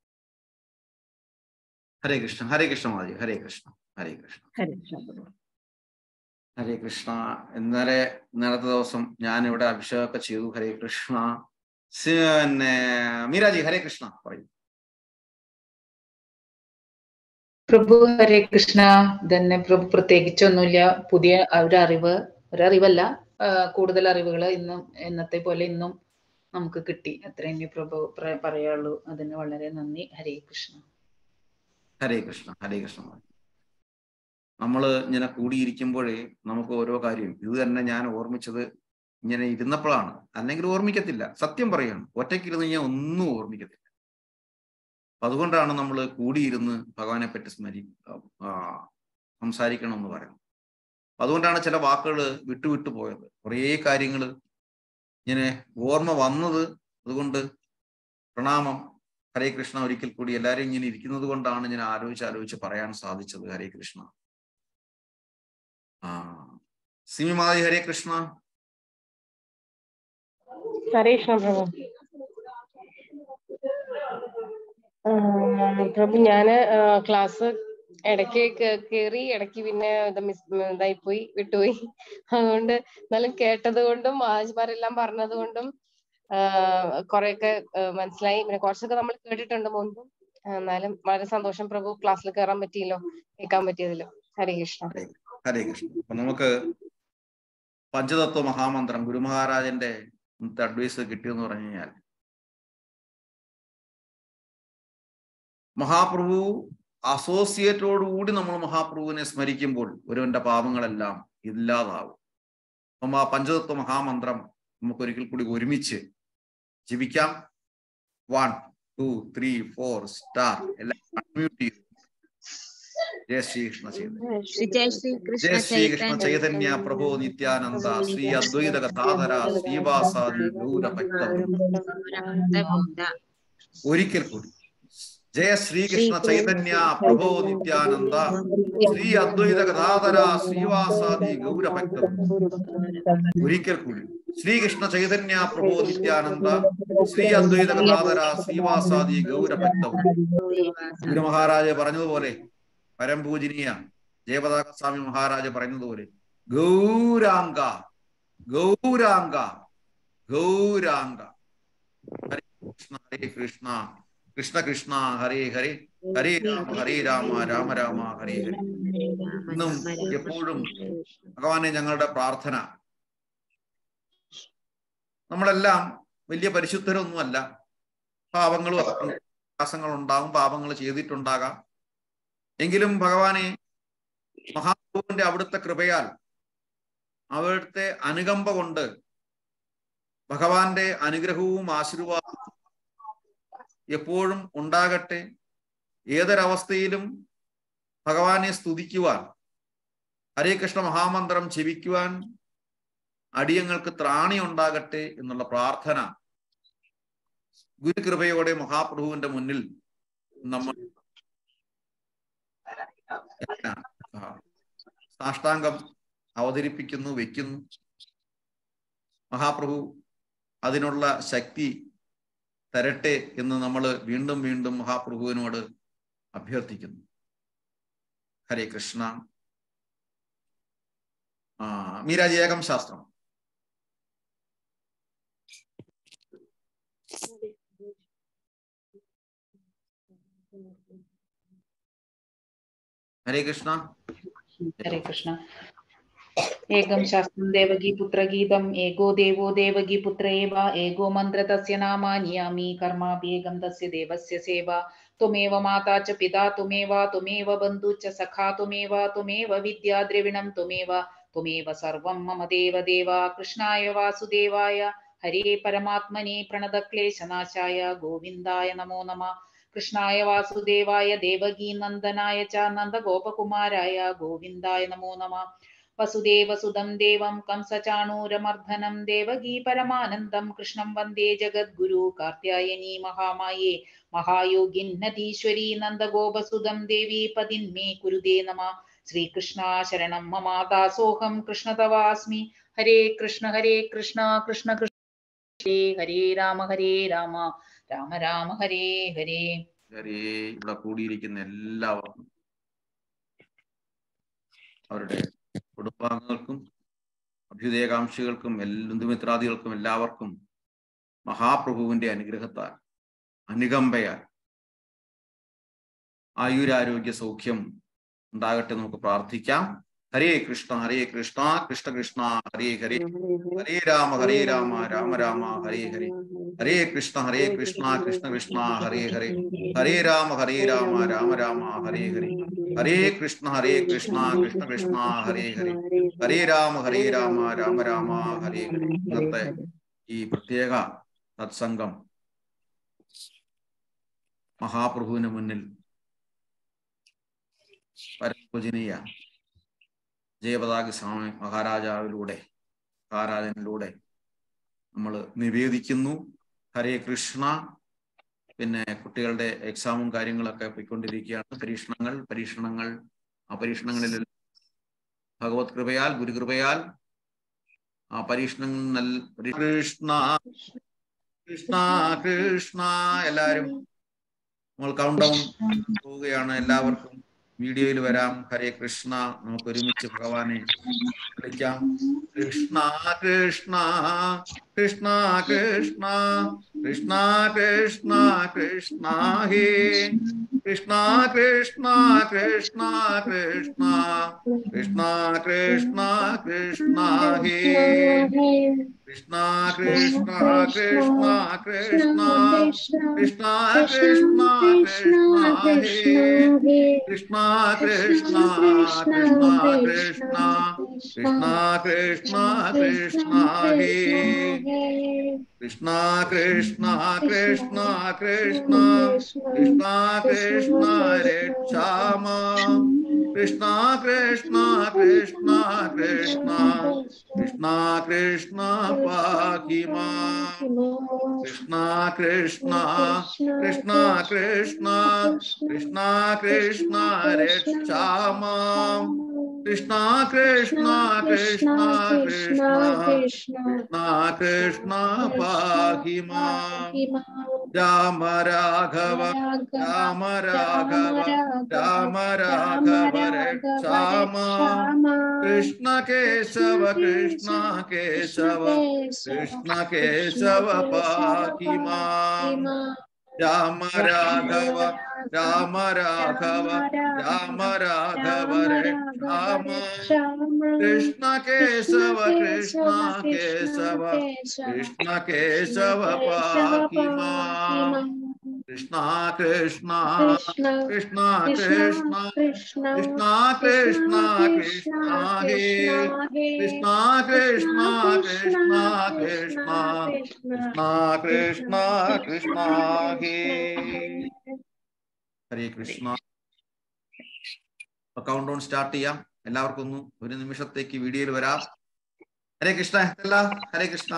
ഹരേ കൃഷ്ണ ഹരേ കൃഷ്ണ മാതാജി ഹരേ കൃഷ്ണ ഹരേ കൃഷ്ണ ഹരേ കൃഷ്ണ പ്രഭു ഹരേ കൃഷ്ണ ഇന്നലെ ഇന്നലത്തെ ദിവസം ഞാൻ ഇവിടെ അഭിഷേകമൊക്കെ ചെയ്തു ഹരേ കൃഷ്ണ സി- പിന്നെ മീരാജി ഹരേ കൃഷ്ണ പറയൂ പ്രഭു ഹരേ കൃഷ്ണ തന്നെ പ്രഭു പ്രത്യേകിച്ചൊന്നുമില്ല പുതിയ ഒരു അറിവ് ഒരറിവല്ല ആ, കൂടുതൽ അറിവുകൾ ഇന്നും ഇന്നത്തെ പോലെ ഇന്നും നമുക്ക് കിട്ടി അത്രയും പ്രഭു പ്ര- പറയാനുള്ളൂ അതിന് വളരെ നന്ദി ഹരേ കൃഷ്ണ ഹരേ കൃഷ്ണ ഹരേ കൃഷ്ണ നമ്മൾ ഇങ്ങനെ കൂടിയിരിക്കുമ്പോഴേ നമുക്ക് ഓരോ കാര്യം ഇത് തന്നെ ഞാൻ ഓർമ്മിച്ചത് ഇങ്ങനെ ഇരുന്നപ്പോഴാണ് അല്ലെങ്കിൽ ഓർമ്മിക്കത്തില്ല സത്യം പറയാണ് ഒറ്റയ്ക്കിരുന്ന് ഞാൻ ഒന്നും ഓർമ്മിക്കത്തില്ല അപ്പൊ അതുകൊണ്ടാണ് നമ്മൾ കൂടിയിരുന്ന് ഭഗവാനെ പറ്റി സ്മരി ആ, സംസാരിക്കണം എന്ന് പറയുന്നത് അപ്പൊ അതുകൊണ്ടാണ് ചില വാക്കുകൾ വിട്ടുവിട്ടു പോയത് കുറേ കാര്യങ്ങൾ ഇങ്ങനെ ഓർമ്മ വന്നത് അതുകൊണ്ട് പ്രണാമം ഹരേ കൃഷ്ണ ഒരിക്കൽ കൂടി എല്ലാവരും ഇങ്ങനെ ഇരിക്കുന്നത് കൊണ്ടാണ് ഞാൻ ആലോചിച്ച് ആലോചിച്ച് പറയാൻ സാധിച്ചത് ഹരേ കൃഷ്ണ ആ സിമിമാതി ഹരേ കൃഷ്ണ ഹരേ കൃഷ്ണ പ്രഭു ആ, പ്രഭു ഞാന് ക്ലാസ് ഇടയ്ക്ക് കേ- കേറി ഇടയ്ക്ക് പിന്നെ ഇത് മിസ് ഇതായി പോയി വിട്ടുപോയി അതുകൊണ്ട് എന്നാലും കേട്ടത് കൊണ്ടും ആജ്മാരെല്ലാം പറഞ്ഞത് കൊണ്ടും കുറെയൊക്കെ മനസ്സിലായി പിന്നെ കുറച്ചൊക്കെ നമ്മൾ കേട്ടിട്ടുണ്ട് മുൻപും ആ, എന്നാലും വളരെ സന്തോഷം പ്രഭു ക്ലാസ്സിൽ കയറാൻ പറ്റിയല്ലോ കേൾക്കാൻ പറ്റിയതിലോ ഹരേ കൃഷ്ണ ഹരേ കൃഷ്ണ അപ്പൊ നമുക്ക് പഞ്ചതത്വ മഹാമന്ത്രം ഗുരുമഹാരാജന്റെ ഇന്നത്തെ അഡ്വൈസ് കിട്ടിയെന്ന് പറഞ്ഞു കഴിഞ്ഞാൽ മഹാപ്രഭു അസോസിയേറ്റോടുകൂടി നമ്മൾ മഹാപ്രഭുവിനെ സ്മരിക്കുമ്പോൾ ഒരുവന്റെ പാപങ്ങളെല്ലാം ഇല്ലാതാവും അപ്പം ആ പഞ്ചതത്വ മഹാമന്ത്രം നമുക്ക് ഒരിക്കൽ കൂടി ഒരുമിച്ച് ജപിക്കാം one two three four start എല്ലാം അൺമ്യൂട്ട് ചെയ്തു ജയ ശ്രീകൃഷ്ണ ചെയ്തു ശ്രീ ജയ ശ്രീ കൃഷ്ണ ജയ ശ്രീകൃഷ്ണ ചൈതന്യ ചൈതന്യ പ്രഭോ നിത്യാനന്ദ ശ്രീ അദ്വൈത കഥാധര ശ്രീവാസാദി ഗൗര ഭക്തവൃന്ദ. ഭക്തവൃന്ദ. ഒരിക്കൽ കൂടി ജയ ശ്രീകൃഷ്ണ ചൈതന്യ പ്രഭോ നിത്യാനന്ദ ശ്രീ അദ്വൈത കഥാധര ശ്രീവാസാദി ഗൗര ഭക്തവൃന്ദ. ഒരിക്കൽ കൂടി ശ്രീകൃഷ്ണ ചൈതന്യ പ്രഭോ നിത്യാനന്ദ ശ്രീ അദ്വൈത കഥാധര ശ്രീവാസാദി ഗൗര ഭക്തവൃന്ദ. ഗുരു മഹാരാജ പറഞ്ഞതുപോലെ പരംപൂജനീയ ജയപതാക സ്വാമി മഹാരാജ പറയുന്നതുപോലെ ഗൗരാംഗ ഗൗരാംഗ ഗൗരാംഗ ഹരേ കൃഷ്ണ ഹരേ കൃഷ്ണ കൃഷ്ണ കൃഷ്ണ ഹരേ ഹരേ ഹരേ രാമ ഹരേ രാമ രാമ രാമ ഹരേ ഹരേ ഇന്നും എപ്പോഴും ഭഗവാനെ ഞങ്ങളുടെ പ്രാർത്ഥന നമ്മളെല്ലാം വലിയ പരിശുദ്ധരൊന്നുമല്ല പാപങ്ങളും പ്രയാസങ്ങൾ ഉണ്ടാകും പാപങ്ങൾ ചെയ്തിട്ടുണ്ടാകാം എങ്കിലും ഭഗവാനെ മഹാപ്രഭുവിന്റെ അവിടുത്തെ കൃപയാൽ അവിടുത്തെ അനുകമ്പ കൊണ്ട് ഭഗവാന്റെ അനുഗ്രഹവും ആശീർവാദവും എപ്പോഴും ഉണ്ടാകട്ടെ ഏതൊരവസ്ഥയിലും ഭഗവാനെ സ്തുതിക്കുവാൻ ഹരേ കൃഷ്ണ മഹാമന്ത്രം ജപിക്കുവാൻ അടിയങ്ങൾക്ക് ത്രാണി ഉണ്ടാകട്ടെ എന്നുള്ള പ്രാർത്ഥന ഗുരുകൃപയോടെ മഹാപ്രഭുവിന്റെ മുന്നിൽ നമ്മൾ സാഷ്ടാംഗം അവതരിപ്പിക്കുന്നു വെക്കുന്നു മഹാപ്രഭു അതിനുള്ള ശക്തി തരട്ടെ എന്ന് നമ്മൾ വീണ്ടും വീണ്ടും മഹാപ്രഭുവിനോട് അഭ്യർത്ഥിക്കുന്നു ഹരേ കൃഷ്ണ ആ മീരാജി ഏകം ശാസ്ത്രം ഹരേ കൃഷ്ണ ഹരേ കൃഷ്ണ ഏകം ശാസ്ത്രം ദേവകീ പുത്രഗീതം ഏകോ ദേവോ ദേവകീ പുത്ര ഏവ ഏകോ മന്ത്ര തസ്യ നാമാനിയാമി കർമാഭ്യേകം തസ്യ ദേവസ്യ സേവ ത്വമേവ മാതാ ച പിതാ ത്വമേവ ത്വമേവ ബന്ധു ച സഖാ ത്വമേവ ത്വമേവ വിദ്യാ ദ്രവിണം ത്വമേവ ത്വമേവ സർവം മമ ദേവ ദേവ കൃഷ്ണായ വാസുദേവായ ഹരേ പരമാത്മനെ പ്രണതക്ലേശനാശായ ഗോവിന്ദായ നമോ നമ കൃഷ്ണായ വാസുദേവായ ദേവകീ നന്ദനായ ച നന്ദഗോപകുമാരായ ഗോവിന്ദായ നമോ നമ വസുദേവസുതം ദേവം കംസചാണൂരമർദ്ദനം ദേവകീ പരമാനന്ദം കൃഷ്ണം വന്ദേ ജഗദ്ഗുരു കാർത്യായനീ മഹാമായേ മഹായോഗിൻ നദീശ്വരി നന്ദഗോപസുതം ദേവി പതിന്മേ കുരുദേ നമ ശ്രീകൃഷ്ണ ശരണം മമ ദാസോഹം കൃഷ്ണതവാസ്മി ഹരേ കൃഷ്ണ ഹരേ കൃഷ്ണ കൃഷ്ണ കൃഷ്ണ ഹരേ ഹരേ രാമ ഹരേ രാമ രാമ രാമ ഹരേ ഹരേ ഹരേ ഇവിടെ കൂടിയിരിക്കുന്ന എല്ലാവർക്കും അവരുടെ കുടുംബാംഗങ്ങൾക്കും അഭ്യുദയകാംക്ഷികൾക്കും ബന്ധുമിത്രാദികൾക്കും എല്ലാവർക്കും മഹാപ്രഭുവിന്റെ അനുഗ്രഹത്താൽ അനുകമ്പയാൽ ആയുരാരോഗ്യ സൗഖ്യം ഉണ്ടാകട്ടെ നമുക്ക് പ്രാർത്ഥിക്കാം ഹരേ കൃഷ്ണ ഹരേ കൃഷ്ണ കൃഷ്ണ കൃഷ്ണ ഹരേ ഹരേ ഹരേ രാമ ഹരേ രാമ രാമ രാമ ഹരേ ഹരേ ഹരേ കൃഷ്ണ ഹരേ കൃഷ്ണ കൃഷ്ണ കൃഷ്ണ ഹരേ ഹരേ ഹരേ രാമ ഹരേ രാമ രാമ രാമ ഹരേ ഹരേ ഹരേ കൃഷ്ണ ഹരേ കൃഷ്ണ കൃഷ്ണ കൃഷ്ണ ഹരേ ഹരേ ഹരേ രാമ ഹരേ രാമ രാമ രാമ ഹരേ ഹരേ ഇന്നത്തെ ഈ പ്രത്യേക സത്സംഗം മഹാപ്രഭുവിന് മുന്നിൽ പരമപൂജനീയ ജയപതാക സ്വാമി മഹാരാജാവിലൂടെ ആരാധനയിലൂടെ നമ്മൾ നിവേദിക്കുന്നു ഹരേ കൃഷ്ണ പിന്നെ കുട്ടികളുടെ എക്സാമും കാര്യങ്ങളൊക്കെ പോയിക്കൊണ്ടിരിക്കുകയാണ് പരീക്ഷണങ്ങൾ പരീക്ഷണങ്ങൾ ആ പരീക്ഷണങ്ങളിൽ ഭഗവത് കൃപയാൽ ഗുരുകൃപയാൽ ആ പരീക്ഷണങ്ങൾ നല്ല കൃഷ്ണ കൃഷ്ണ കൃഷ്ണ എല്ലാരും നമ്മൾ കൗണ്ട് ഡൗൺ പോവുകയാണ് എല്ലാവർക്കും വീഡിയോയിൽ വരാം ഹരേ കൃഷ്ണ നമുക്ക് ഒരുമിച്ച് ഭഗവാനെ വിളിക്കാം കൃഷ്ണ കൃഷ്ണ കൃഷ്ണ കൃഷ്ണ കൃഷ്ണ കൃഷ്ണ കൃഷ്ണ ഹേ കൃഷ്ണ കൃഷ്ണ കൃഷ്ണ കൃഷ്ണ കൃഷ്ണ കൃഷ്ണ കൃഷ്ണ ഹേ കൃഷ്ണ കൃഷ്ണ കൃഷ്ണ കൃഷ്ണ കൃഷ്ണ കൃഷ്ണ കൃഷ്ണ ഹേ കൃഷ്ണ കൃഷ്ണ കൃഷ്ണ കൃഷ്ണ കൃഷ്ണ കൃഷ്ണ കൃഷ്ണ ഹേ കൃഷ്ണ കൃഷ്ണ കൃഷ്ണ കൃഷ്ണ കൃഷ്ണ കൃഷ്ണ രക്ഷാമ കൃഷ്ണ കൃഷ്ണ കൃഷ്ണ കൃഷ്ണ കൃഷ്ണ കൃഷ്ണ പാഹി മാം കൃഷ്ണ കൃഷ്ണ കൃഷ്ണ കൃഷ്ണ കൃഷ്ണ കൃഷ്ണ രക്ഷാമാം കൃഷ്ണ കൃഷ്ണ കൃഷ്ണ കൃഷ്ണ കൃഷ്ണ കൃഷ്ണ പാഹി മാം രാമ രാഘവ രാമ രാഘവ രാമ രാഘവ രക്ഷാമാം കൃഷ്ണ കേശവ കൃഷ്ണ കേശവ കൃഷ്ണ കേശവ പാഹി മാം രാമ രാഘവ രാമ രാഘവ രാമ രാഘവ രക്ഷാമ കൃഷ്ണ കേശവ കൃഷ്ണ കേശവ കൃഷ്ണ കേശവ പാഹി മാം കൃഷ്ണ കൃഷ്ണ കൃഷ്ണ കൃഷ്ണ കൃഷ്ണ കൃഷ്ണ കൃഷ്ണ ഹേ കൃഷ്ണ കൃഷ്ണ കൃഷ്ണ കൃഷ്ണ കൃഷ്ണ കൃഷ്ണ കൃഷ്ണ ഹേ Hare Krishna countdown start ചെയ്യാം എല്ലാവർക്കും ഒന്ന് ഒരു നിമിഷത്തേക്ക് വീഡിയോയിൽ വരാം ഹരേ കൃഷ്ണ അല്ല ഹരേ കൃഷ്ണ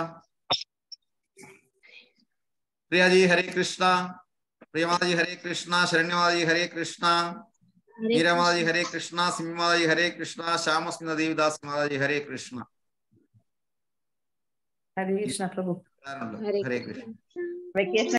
പ്രിയാജി ഹരേ കൃഷ്ണ പ്രിയമാജി ഹരേ കൃഷ്ണ ശരണ്യമാജി ഹരേ കൃഷ്ണ ഹരേ മീരാമാതാജി കൃഷ്ണ ഹരേ കൃഷ്ണ സിംഹമാതാജി ഹരേ കൃഷ്ണ ശ്യാമസ്മിത ദേവിദാസ് മാതാജി ഹരേ കൃഷ്ണ ഹരേ കൃഷ്ണ പ്രഭു ആരുണ്ട്? ഹരേ ഹരേ കൃഷ്ണ കൃഷ്ണ വെക്കേഷൻ